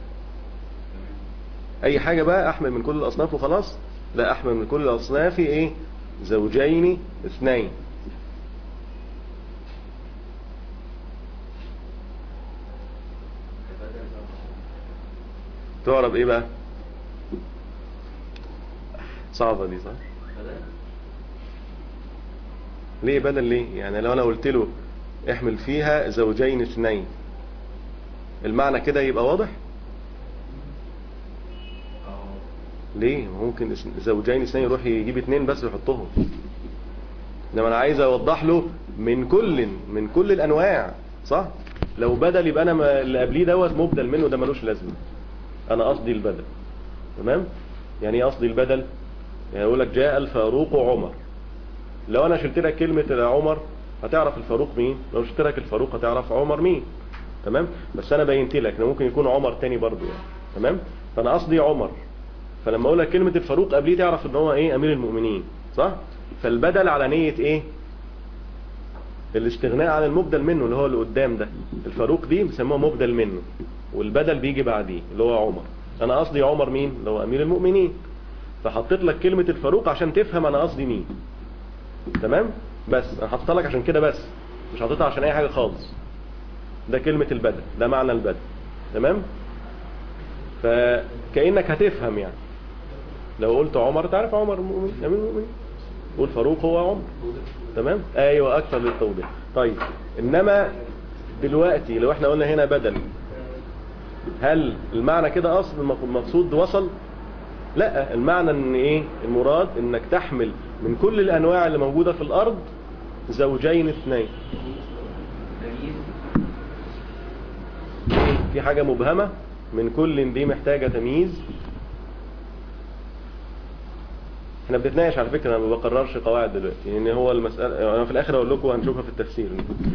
أي حاجة بقى أحمل من كل الأصناف وخلاص لا أحمل من كل الأصناف ايه زوجين اثنين تعرب ايه بقى صعبة دي صح ليه بدل ليه يعني لو انا قلت له احمل فيها زوجين اثنين المعنى كده يبقى واضح ليه ممكن اس- زوجين اثنين يروح يجيب اتنين بس يحطهم انما انا عايز اوضح له من كل من كل الانواع صح لو بدل يبقى انا ما اللي قبليه دوت مبدل منه ده ملوش لازمه انا قصدي البدل تمام يعني ايه قصدي البدل يعني يقول لك جاء الفاروق عمر لو انا شلت لك كلمه عمر هتعرف الفاروق مين لو شلت لك الفاروق هتعرف عمر مين تمام بس انا بينت لك انه ممكن يكون عمر تاني برضو يعني تمام فانا قصدي عمر فلما اقول لك كلمه الفاروق قبليه تعرف ان هو ايه امير المؤمنين صح فالبدل على نيه ايه الاستغناء عن المبدل منه اللي هو اللي قدام ده الفاروق دي بيسموها مبدل منه والبدل بيجي بعديه اللي هو عمر انا قصدي عمر مين اللي هو امير المؤمنين فحطيت لك كلمة الفاروق عشان تفهم انا قصدي مين تمام بس انا حطيتها لك عشان كده بس مش حطيتها عشان اي حاجة خالص ده كلمة البدل ده معنى البدل تمام فكأنك هتفهم يعني لو قلت عمر تعرف عمر مؤمن امير المؤمنين قول فاروق هو عمر تمام ايوه اكثر للتوضيح طيب انما دلوقتي لو احنا قلنا هنا بدل هل المعنى كده اصل المقصود وصل لا المعنى ان ايه المراد انك تحمل من كل الانواع اللي موجودة في الارض زوجين اثنين تمييز إيه؟ في حاجة مبهمة من كل دي محتاجة تمييز احنا بنتناقش على فكرة انا ما بقررش قواعد دلوقتي يعني هو المسألة انا في الاخر اقول لكم هنشوفها في التفسير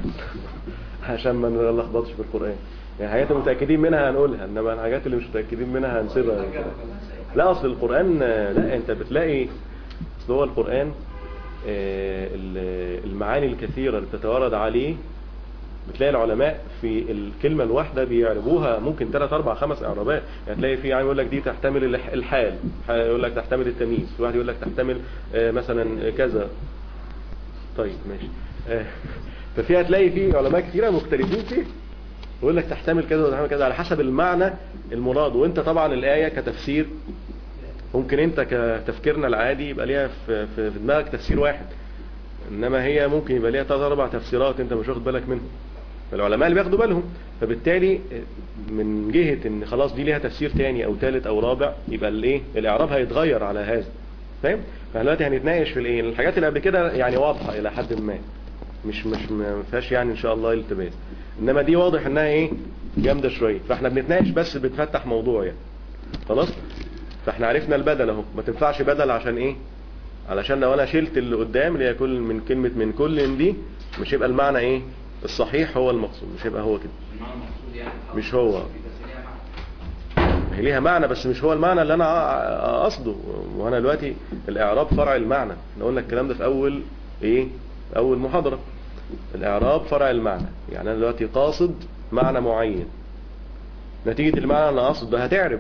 عشان ما نلخبطش في القرآن يعني حاجات متأكدين منها هنقولها انما الحاجات اللي مش متأكدين منها هنسيبها لا اصل القرآن لا انت بتلاقي اصل هو القرآن آه، ال- المعاني الكثيرة اللي بتتوارد عليه بتلاقي العلماء في الكلمة الواحدة بيعربوها ممكن 3 4 5 اعرابات يعني تلاقي في عام يقول لك دي تحتمل الح- الحال يقول لك تحتمل التمييز في واحد يقول لك تحتمل آه، مثلا كذا طيب ماشي آه، ففي هتلاقي في علماء كثيرة مختلفين فيه يقول لك تحتمل كذا وتحتمل كذا على حسب المعنى المراد وانت طبعا الآية كتفسير ممكن انت كتفكيرنا العادي يبقى ليها في, في, في دماغك تفسير واحد انما هي ممكن يبقى ليها ثلاث اربع تفسيرات انت مش واخد بالك منهم فالعلماء اللي بياخدوا بالهم فبالتالي من جهة ان خلاص دي ليها تفسير تاني او ثالث او رابع يبقى الايه الاعراب هيتغير على هذا فاهم فاحنا دلوقتي هنتناقش في الايه الحاجات اللي قبل كده يعني واضحة الى حد ما مش مش ما فيهاش يعني ان شاء الله التباس انما دي واضح انها ايه جامدة شوية فاحنا بنتناقش بس بنفتح موضوع يعني خلاص فاحنا عرفنا البدل اهو ما تنفعش بدل عشان ايه علشان لو انا شلت اللي قدام اللي هي كل من كلمة من كل دي مش يبقى المعنى ايه الصحيح هو المقصود مش هيبقى هو كده المعنى المقصود يعني مش هو. بس ليها معنى هي ليها معنى بس مش هو المعنى اللي انا ع- قصده وانا دلوقتي الاعراب فرع المعنى احنا قلنا الكلام ده في اول ايه في اول محاضرة الاعراب فرع المعنى يعني انا دلوقتي قاصد معنى معين نتيجة المعنى اللي انا قاصد ده هتعرب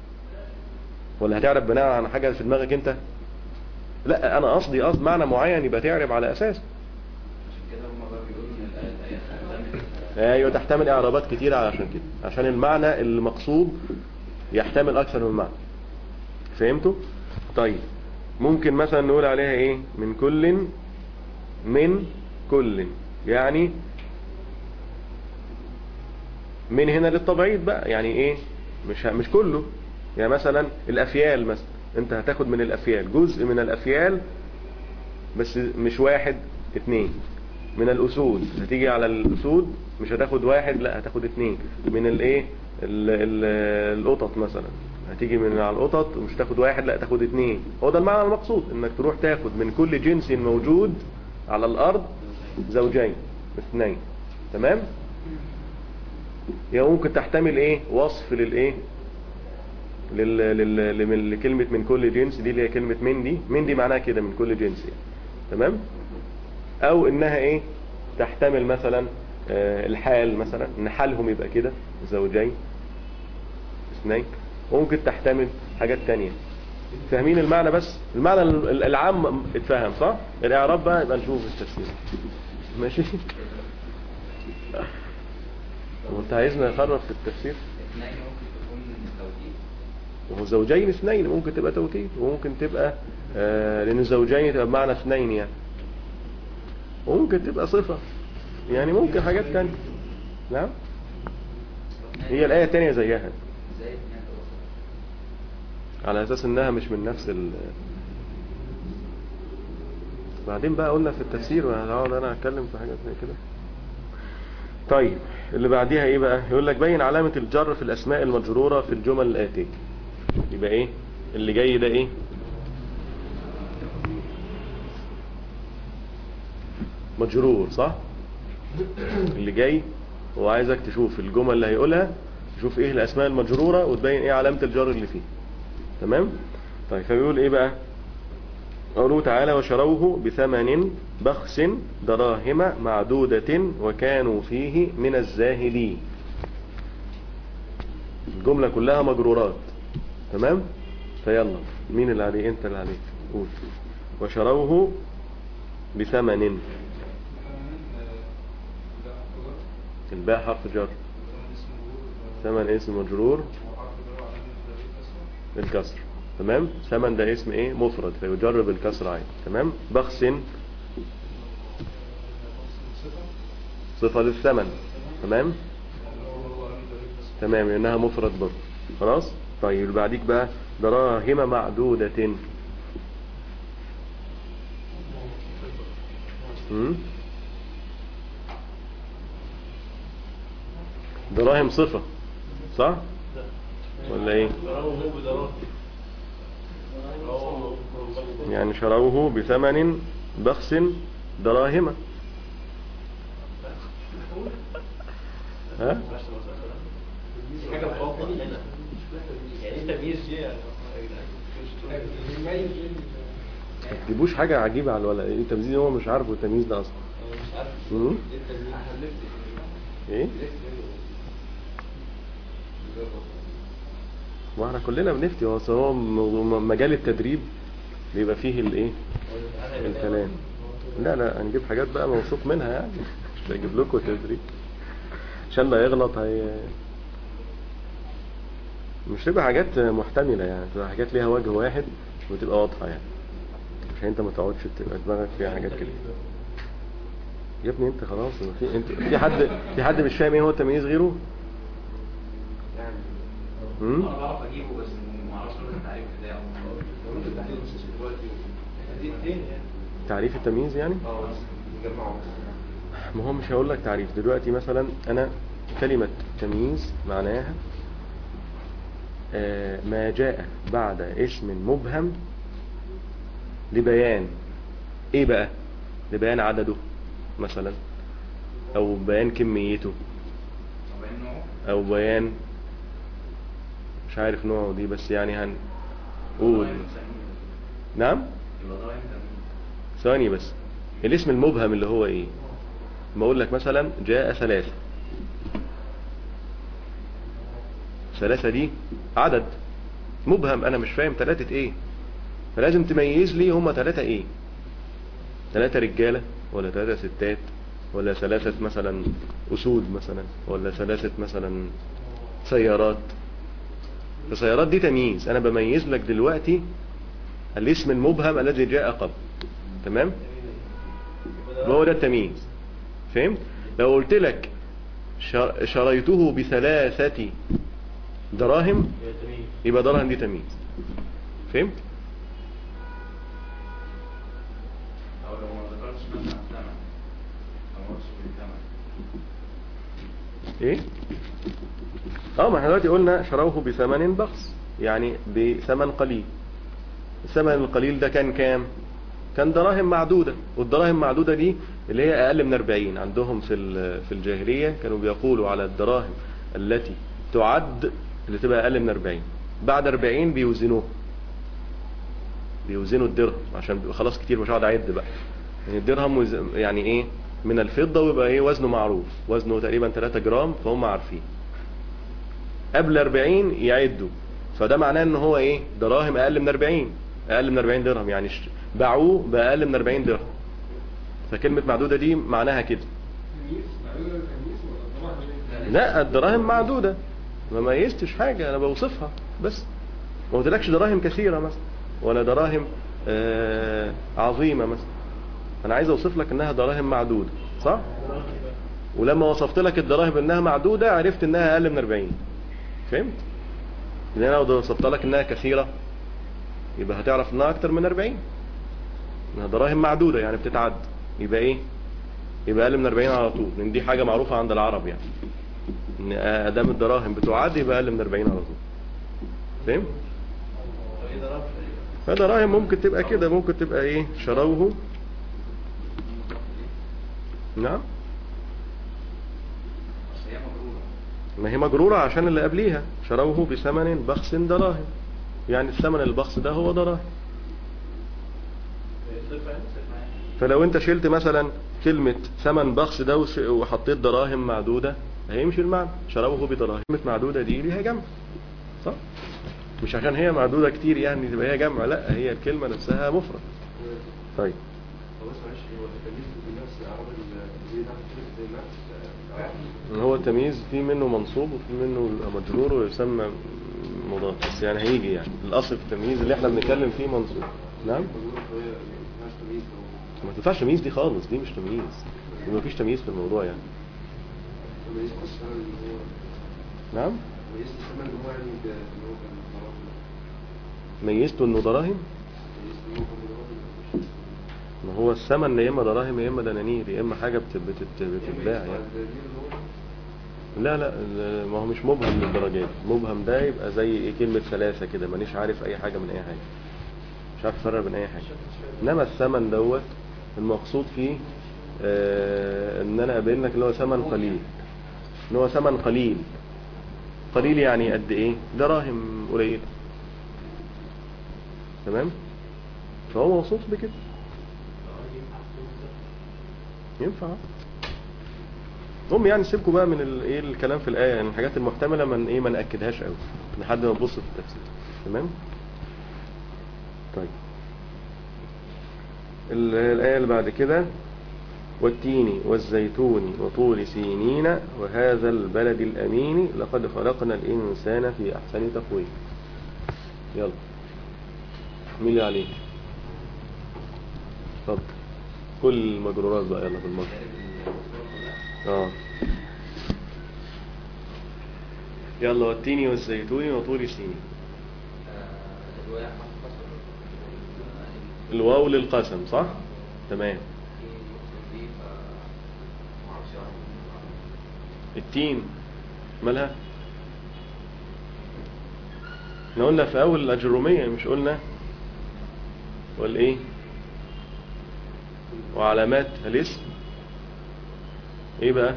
ولا هتعرب بناء على حاجة في دماغك انت لا انا قصدي قصد معنى معين يبقى تعرب على اساس عشان كده هم بقى بيقولوا ان الايه تحتمل ايوه تحتمل اعرابات كتيرة علشان كده عشان المعنى المقصود يحتمل اكثر من معنى فهمتوا طيب ممكن مثلا نقول عليها ايه من كل من كل يعني من هنا للتبعيض بقى يعني ايه مش مش كله يعني مثلا الافيال مثلا انت هتاخد من الافيال جزء من الافيال بس مش واحد اتنين من الاسود هتيجي على الاسود مش هتاخد واحد لا هتاخد اتنين من الايه ال- ال- القطط مثلا هتيجي من على القطط ومش تاخد واحد لا تاخد اتنين هو ده المعنى المقصود انك تروح تاخد من كل جنس موجود على الارض زوجين اثنين تمام هي ممكن تحتمل ايه وصف للايه لل... لل... لمن- لكلمة من كل جنس دي اللي هي كلمة من دي من دي معناها كده من كل جنس يعني تمام او انها ايه تحتمل مثلا آه، الحال مثلا ان حالهم يبقى كده زوجين اثنين وممكن تحتمل حاجات تانية فاهمين المعنى بس المعنى ال- ال- العام اتفهم صح الاعراب بقى يبقى نشوف التفسير ماشي وانت عايزنا نخرف في التفسير اثنين ممكن تكون توكيد وهو زوجين اثنين ممكن تبقى توكيد وممكن تبقى آه لان زوجين تبقى بمعنى اثنين يعني وممكن تبقى صفة يعني ممكن حاجات تانية نعم هي الآية التانية زيها ازاي اثنين تبقى صفر؟ على أساس إنها مش من نفس ال بعدين بقى قلنا في التفسير وهقعد أنا أتكلم في حاجات زي كده طيب اللي بعديها إيه بقى يقول لك بين علامة الجر في الأسماء المجرورة في الجمل الآتية يبقى إيه اللي جاي ده إيه مجرور صح اللي جاي هو عايزك تشوف الجمل اللي هيقولها تشوف ايه الاسماء المجرورة وتبين ايه علامة الجر اللي فيه تمام طيب فبيقول ايه بقى قوله تعالى وشروه بثمن بخس دراهم معدودة وكانوا فيه من الزاهدين الجملة كلها مجرورات تمام فيلا مين اللي عليه انت اللي عليك قول وشروه بثمن الباء حرف جر ثمن اسم مجرور بالكسر تمام ثمن ده اسم ايه مفرد فيجر بالكسر عادي تمام بخس صفة للثمن تمام تمام لانها مفرد برضه خلاص طيب اللي بعديك بقى دراهم معدودة امم دراهم صفة صح ولا ايه يعني شروه بثمن بخس دراهم ها حاجة متوقع هنا يعني ايه تمييز دي يعني بيميز بين ما تجيبوش حاجة عجيبة على الولد ايه التمييز هو مش عارفه التمييز ده اصلا مش عارف مم؟ ايه التمييز ايه واحنا كلنا بنفتي هو أصل هو م- م- مجال التدريب بيبقى فيه الايه الكلام لا لا هنجيب حاجات بقى موثوق منها يعني مش هجيب لكم تدريب عشان لا يغلط هي مش تبقى حاجات محتملة يعني تبقى حاجات ليها وجه واحد وتبقى واضحة يعني عشان انت ما تقعدش تبقى دماغك فيها حاجات كده يا ابني انت خلاص ما في انت في حد في حد مش فاهم ايه هو التمييز غيره يعني امم انا بعرف اجيبه بس ما اعرفش اقول التعريف بتاعه لو انت بتحدد دلوقتي دقيقتين يعني تعريف التمييز يعني اه بس نجمعه بس ما هو مش هقول لك تعريف دلوقتي مثلا انا كلمة تمييز معناها آه، ما جاء بعد اسم مبهم لبيان ايه بقى لبيان عدده مثلا او بيان كميته طب انه او بيان مش عارف نوعه دي بس يعني هن قول نعم يبقى ضايع تمييز ثواني بس الاسم المبهم اللي هو ايه ما اقول لك مثلا جاء ثلاثة ثلاثة دي عدد مبهم انا مش فاهم ثلاثة ايه فلازم تميز لي هما ثلاثة ايه ثلاثة رجالة ولا ثلاثة ستات ولا ثلاثة مثلا اسود مثلا ولا ثلاثة مثلا سيارات السيارات دي تمييز انا بميز لك دلوقتي الاسم المبهم الذي جاء قبل تمام هو ده التمييز فهمت لو قلت لك شر- شريته بثلاثة دراهم هي تمييز يبقى دراهم دي تمييز فهمت او لو ما ذكرتش مثلا ثمن او ما قلتش بالثمن ايه اه ما احنا دلوقتي قلنا شروه بثمن بخس يعني بثمن قليل الثمن القليل ده كان كام كان دراهم معدودة والدراهم معدودة دي اللي هي اقل من 40 عندهم في ال- في الجاهلية كانوا بيقولوا على الدراهم التي تعد اللي تبقى اقل من 40 بعد 40 بيوزنوه بيوزنوا الدرهم عشان بيبقى خلاص كتير مش هقعد اعد بقى يعني الدرهم وز- يعني ايه من الفضة ويبقى ايه وزنه معروف وزنه تقريبا 3 جرام فهم عارفين قبل 40 يعدوا فده معناه ان هو ايه دراهم اقل من 40 اقل من 40 درهم يعني ش- باعوه باقل من 40 درهم فكلمة معدودة دي معناها كده تمييز معلومة التمييز ولا الضراهم لا الدراهم معدودة ما ميزتش حاجة انا بوصفها بس ما قلتلكش دراهم كثيرة مثلا ولا دراهم آه عظيمة مثلا انا عايز اوصف لك انها دراهم معدودة صح ولما وصفت لك الدراهم انها معدودة عرفت انها اقل من 40 فهمت لان انا لو وصفت لك انها كثيرة يبقى هتعرف انها اكتر من 40 انها دراهم معدودة يعني بتتعد يبقى ايه يبقى اقل من 40 على طول لان دي حاجة معروفة عند العرب يعني ان ادام الدراهم بتعد يبقى اقل من 40 على طول فهمت ايه ضرب فدراهم ممكن تبقى كده ممكن تبقى ايه شروه نعم بس هي مبرورة ما هي مجرورة عشان اللي قبليها شروه بثمن بخس دراهم يعني الثمن البخس ده هو دراهم صفة صفة فلو انت شلت مثلا كلمة ثمن بخس ده وش- وحطيت دراهم معدودة هيمشي المعنى شروه بدراهم كلمة معدودة دي ليها جمع صح مش عشان هي معدودة كتير يعني تبقى هي جمع لا هي الكلمة نفسها مفرد طيب هو بس معلش هو التمييز بنفس اعراب الزي ده زي نفس هو التمييز في منه منصوب وفي منه مجرور ويسمى مضاف بس يعني هيجي يعني الاصل في التمييز اللي احنا بنتكلم فيه منصوب نعم تمييز ما تنفعش تمييز دي خالص دي مش تمييز ما فيش تمييز في الموضوع يعني تمييز الثمن اللي هو نعم تمييز الثمن اللي هو يعني ب- اللي هو كان ضرب ميزته انه دراهم تمييز اللي هو كان ضرب ما هو الثمن يا اما دراهم يا اما دنانير يا اما حاجه بت- بتت- بتتباع يعني لا لا ال- ما هو مش مبهم للدرجه دي مبهم ده يبقى زي ايه كلمه ثلاثه كده مانيش عارف اي حاجه من اي حاجه مش عارف افرق بين اي حاجه انما الثمن دوت المقصود فيه آه ان انا ابين لك اللي هو ثمن قليل ان هو ثمن قليل قليل يعني قد ايه دراهم قليله تمام فهو موصوف بكده ينفع المهم يعني سيبكوا بقى من ال- ايه الكلام في الايه يعني الحاجات المحتمله من ايه ما ناكدهاش قوي لحد ما نبص في التفسير تمام طيب ال- الايه اللي بعد كده والتين والزيتون وطول سينين وهذا البلد الامين لقد خلقنا الانسان في احسن تقويم يلا مين اللي عليه اتفضل كل المجرورات بقى يلا في المجرور اه يلا والتين والزيتون وطول سينين الواو للقسم صح تمام التين مالها احنا قلنا في اول الاجرومية مش قلنا والايه وعلامات الاسم ايه بقى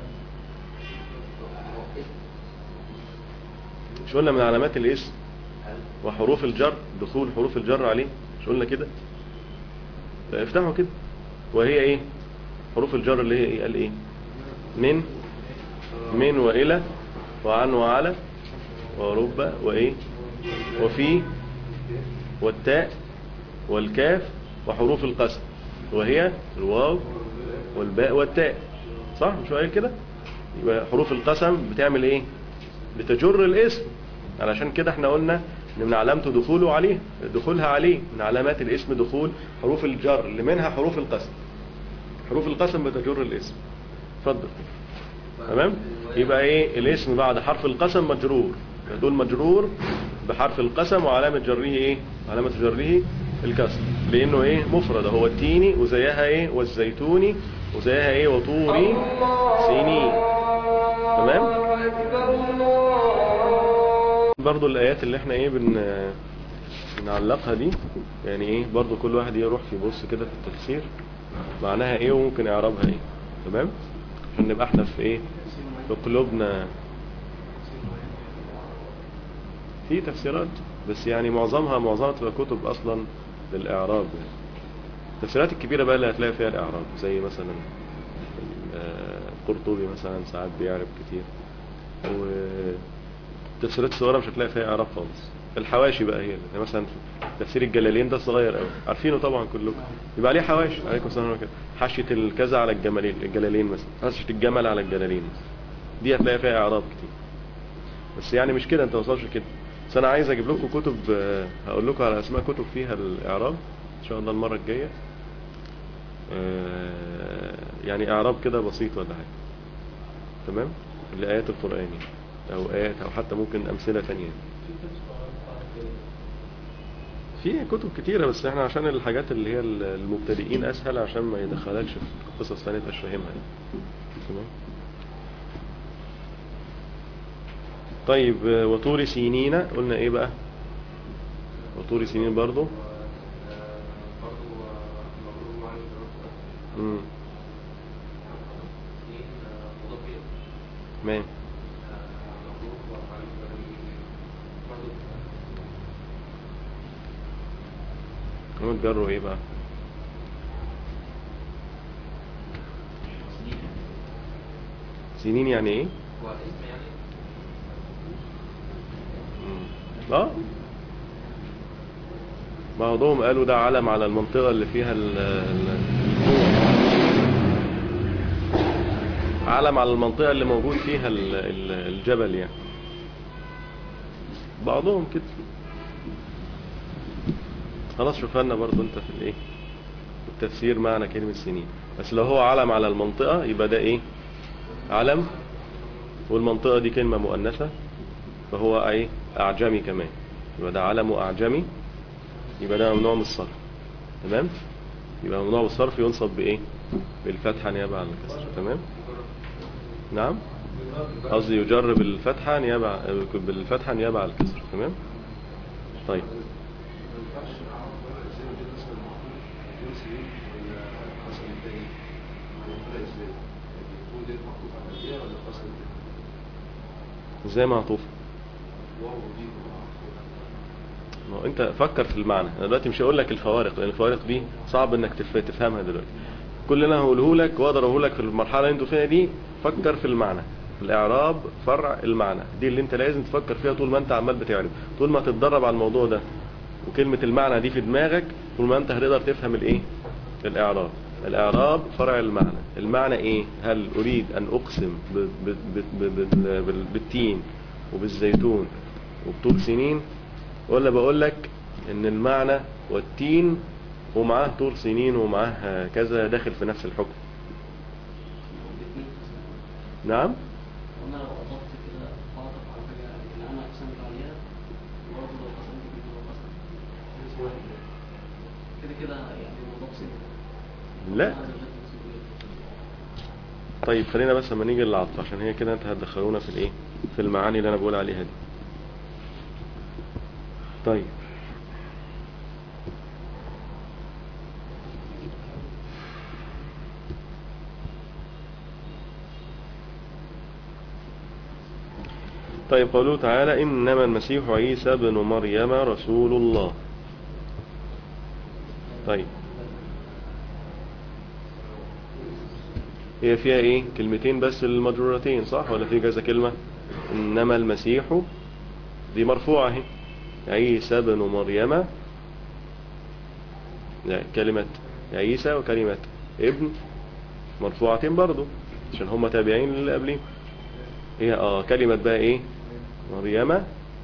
مش قلنا من علامات الاسم وحروف الجر دخول حروف الجر عليه مش قلنا كده لا، افتحوا كده وهي ايه حروف الجر اللي هي ايه قال ايه من من والى وعن وعلى ورب وايه وفي والتاء والكاف وحروف القسم وهي الواو والباء والتاء صح مش قايل كده يبقى حروف القسم بتعمل ايه بتجر الاسم علشان كده احنا قلنا ان من علامته دخوله عليه دخولها عليه من علامات الاسم دخول حروف الجر اللي منها حروف القسم حروف القسم بتجر الاسم اتفضل تمام يبقى ايه الاسم بعد حرف القسم مجرور دول مجرور بحرف القسم وعلامة جره ايه علامة جره الكسر لانه ايه مفرد هو التيني وزيها ايه والزيتوني وزيها ايه وطوري سينين تمام برضو الايات اللي احنا ايه بن بنعلقها دي يعني ايه برضو كل واحد يروح يبص كده في التفسير معناها ايه وممكن اعرابها ايه تمام عشان نبقى احنا في ايه في قلوبنا في تفسيرات بس يعني معظمها معظمها تبقى كتب اصلا للاعراب يعني. التفسيرات الكبيره بقى اللي هتلاقي فيها الاعراب زي مثلا آه، القرطبي مثلا ساعات بيعرب كتير والتفسيرات الصغيره مش هتلاقي فيها اعراب خالص الحواشي بقى هي يعني مثلا تفسير الجلالين ده صغير قوي عارفينه طبعا كلكم يبقى عليه حواشي عليكم السلام ورحمه الله حاشيه الكذا على الجمالين الجلالين مثلا حاشيه الجمل على الجلالين مثلا دي هتلاقي فيها اعراب كتير بس يعني مش كده انت ما توصلش كده بس انا عايز اجيب لكم كتب آه، هقول لكم على اسماء كتب فيها الاعراب ان شاء الله المره الجايه آه، يعني اعراب كده بسيط ولا حاجه تمام لايات القران يعني. او ايات او حتى ممكن امثله ثانيه في كتب كتيرة بس احنا عشان الحاجات اللي هي المبتدئين اسهل عشان ما يدخلكش في قصص ثانيه تبقاش فاهمها يعني. تمام طيب آه، وطور سينين قلنا ايه بقى وطور سينين برضو برضه مبروك معانا الدراسة امم مضاف إليه. تمام مبروك وعلى برضه هم تجروا ايه بقى سنين يعني ايه هو اسم يعني مم. اه بعضهم قالوا ده علم على المنطقة اللي فيها ال ال- علم على المنطقة اللي موجود فيها ال- ال- الجبل يعني بعضهم كده خلاص شوف لنا برضو انت في الايه في التفسير معنى كلمة سنين بس لو هو علم على المنطقة يبقى ده ايه علم والمنطقة دي كلمة مؤنثة فهو ايه اعجمي كمان يبقى ده علم اعجمي يبقى ده ممنوع من الصرف تمام يبقى ممنوع من الصرف ينصب بايه بالفتحة نيابة عن الكسر تمام نعم قصدي يجر بالفتحة نيابة ع- بالفتحة نيابة عن الكسر تمام طيب ما ينفعش اعرف بقى ازاي وجد مثلا المفروض يكون سنين ولا فصل التاني هنقولها ازاي؟ يعني يكون ديت محطوط على الجايه ولا فصل التاني؟ ازاي معطوف واو ودي ما هو انت فكر في المعنى انا دلوقتي مش هقول لك الفوارق لان الفوارق دي صعب انك تف- تفهمها دلوقتي كل اللي انا هقوله لك واقدر اقوله لك في المرحله اللي انتوا فيها دي فكر في المعنى الاعراب فرع المعنى دي اللي انت لازم تفكر فيها طول ما انت عمال بتعرب طول ما تتدرب على الموضوع ده وكلمه المعنى دي في دماغك طول ما انت هتقدر تفهم الايه الاعراب الاعراب فرع المعنى المعنى ايه هل اريد ان اقسم ب- ب- ب- ب- بال- بال- بالتين وبالزيتون وبطول سنين ولا بقول لك ان المعنى والتين ومعاه طول سنين ومعاه كذا داخل في نفس الحكم نعم وانا لو اضفت كده بعطف على حاجه اللي انا اقسمت عليها برضه لو قسمت كده لو قسمت كده كده يعني الموضوع بسيط لا أنا غلطت بس بقول. طيب خلينا بس لما نيجي للعطف عشان هي كده انت هتدخلونا في الايه في المعاني اللي انا بقول عليها دي طيب طيب قوله تعالى إنما المسيح عيسى بن مريم رسول الله طيب هي فيها ايه كلمتين بس المجرورتين صح ولا في كذا كلمة انما المسيح دي مرفوعة اهي عيسى بن مريم لا كلمة عيسى وكلمة ابن مرفوعتين برضو عشان هما تابعين للي قبلين هي اه كلمة بقى ايه مريم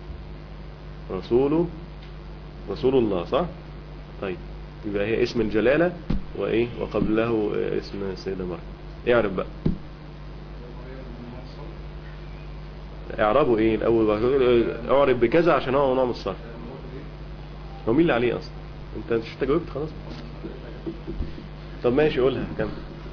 رسول رسول الله صح طيب يبقى هي اسم الجلالة وايه وقبله اسم السيدة مريم اعرف بقى اعرابه ايه الاول بقى اعرب بكذا عشان هو نوع من الصرف هو مين اللي عليه اصلا انت مش انت جاوبت خلاص طب ماشي قولها كمل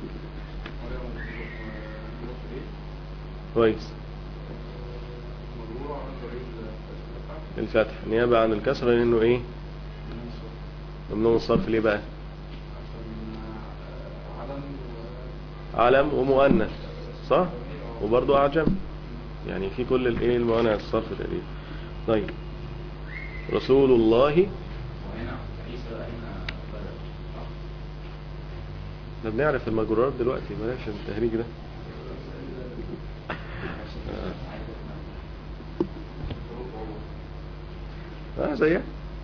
كويس مجموعة عن طريق الفتحة الفتح نيابة عن الكسر لانه ايه ممنوع من الصرف ليه بقى عشان علم و علم ومؤنث صح وبرضه اعجم يعني في كل الايه الموانع الصرف تقريبا طيب رسول الله وهنا عيسى بقى هنا بدل صح؟ احنا بنعرف المجرورات دلوقتي بلاش التهريج ده اه زيها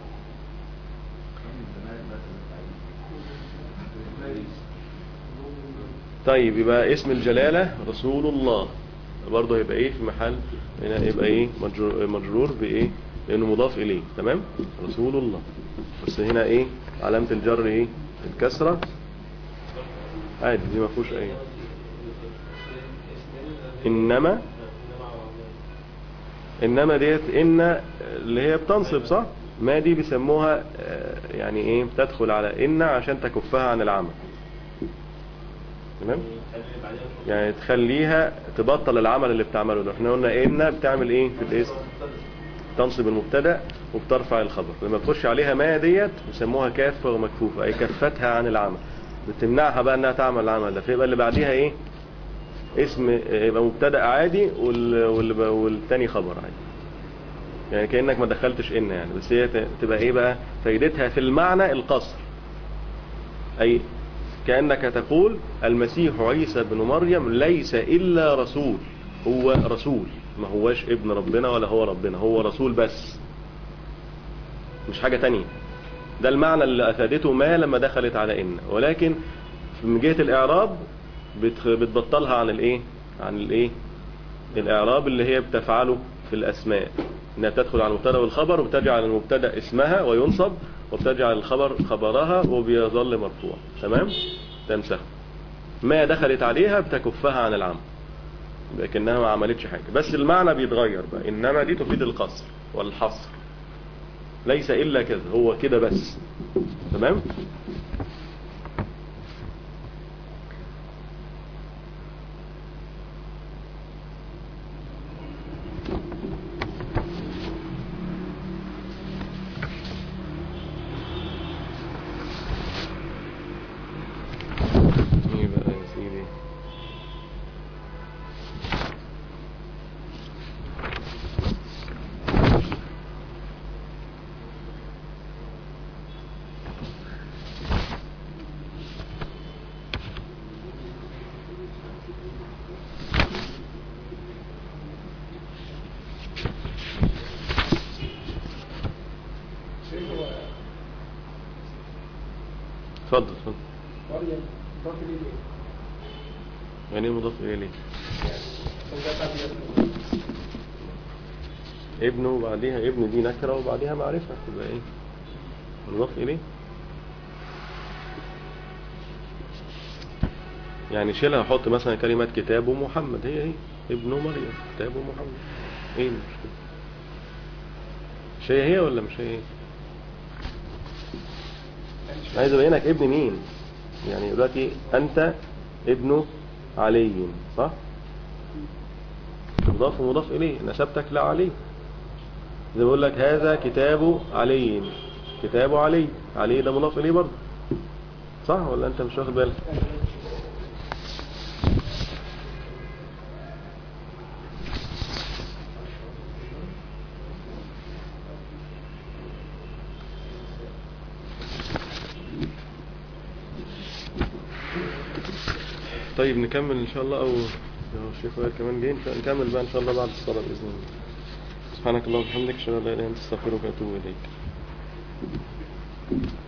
طيب يبقى اسم الجلالة رسول الله برضه هيبقى ايه في محل هنا يبقى ايه مجرور, مجرور بايه لانه مضاف اليه تمام رسول الله بس هنا ايه علامة الجر ايه الكسرة عادي دي ما فيهوش اي انما انما ديت ان اللي هي بتنصب صح ما دي بيسموها آه، يعني ايه بتدخل على ان عشان تكفها عن العمل تمام يعني تخليها تبطل العمل اللي بتعمله ده احنا قلنا ان بتعمل ايه في الاسم تنصب المبتدا وبترفع الخبر لما تخش عليها ما ديت بيسموها كافه ومكفوفه اي كفتها عن العمل بتمنعها بقى انها تعمل العمل ده فيبقى اللي بعديها ايه اسم يبقى مبتدا عادي وال... وال... والتاني خبر عادي يعني كانك ما دخلتش ان يعني بس هي ت- تبقى ايه بقى فايدتها في المعنى القصر اي كانك تقول المسيح عيسى بن مريم ليس الا رسول هو رسول ما هواش ابن ربنا ولا هو ربنا هو رسول بس مش حاجة تانية ده المعنى اللي افادته ما لما دخلت على ان ولكن من جهة الاعراب بتخ- بتبطلها عن الايه عن الايه الاعراب اللي هي بتفعله في الاسماء انها بتدخل على المبتدا والخبر وبتجعل المبتدا اسمها وينصب وبتجعل الخبر خبرها وبيظل مرفوع تمام تنسخ ما دخلت عليها بتكفها عن العمل لكنها ما عملتش حاجة بس المعنى بيتغير بقى انما دي تفيد القصر والحصر ليس الا كذا هو كده بس تمام ايه بقى يا سيدي شيء هو اتفضل اتفضل مريم ضاف ليه ليه؟ يعني ايه مضاف اليه ليه عشان ده بتاع بيد. ابنه وبعديها ابن دي نكرة وبعديها معرفة تبقى ايه مضاف اليه يعني شيلها حط مثلا كلمة كتاب محمد هي هي ابن مريم كتاب محمد ايه المشكلة مش هي هي ولا مش هي هي عايز ابينك ابن مين يعني دلوقتي انت ابن علي صح مضاف ومضاف اليه نسبتك لعلي زي بقول لك هذا كتاب علي كتاب علي علي ده مضاف اليه برضه صح ولا انت مش واخد بالك طيب نكمل ان شاء الله او لو الشيخ وائل كمان جاي نك- نكمل بقى ان شاء الله بعد الصلاة باذن الله سبحانك اللهم وبحمدك اشهد ان لا اله الا انت استغفرك واتوب اليك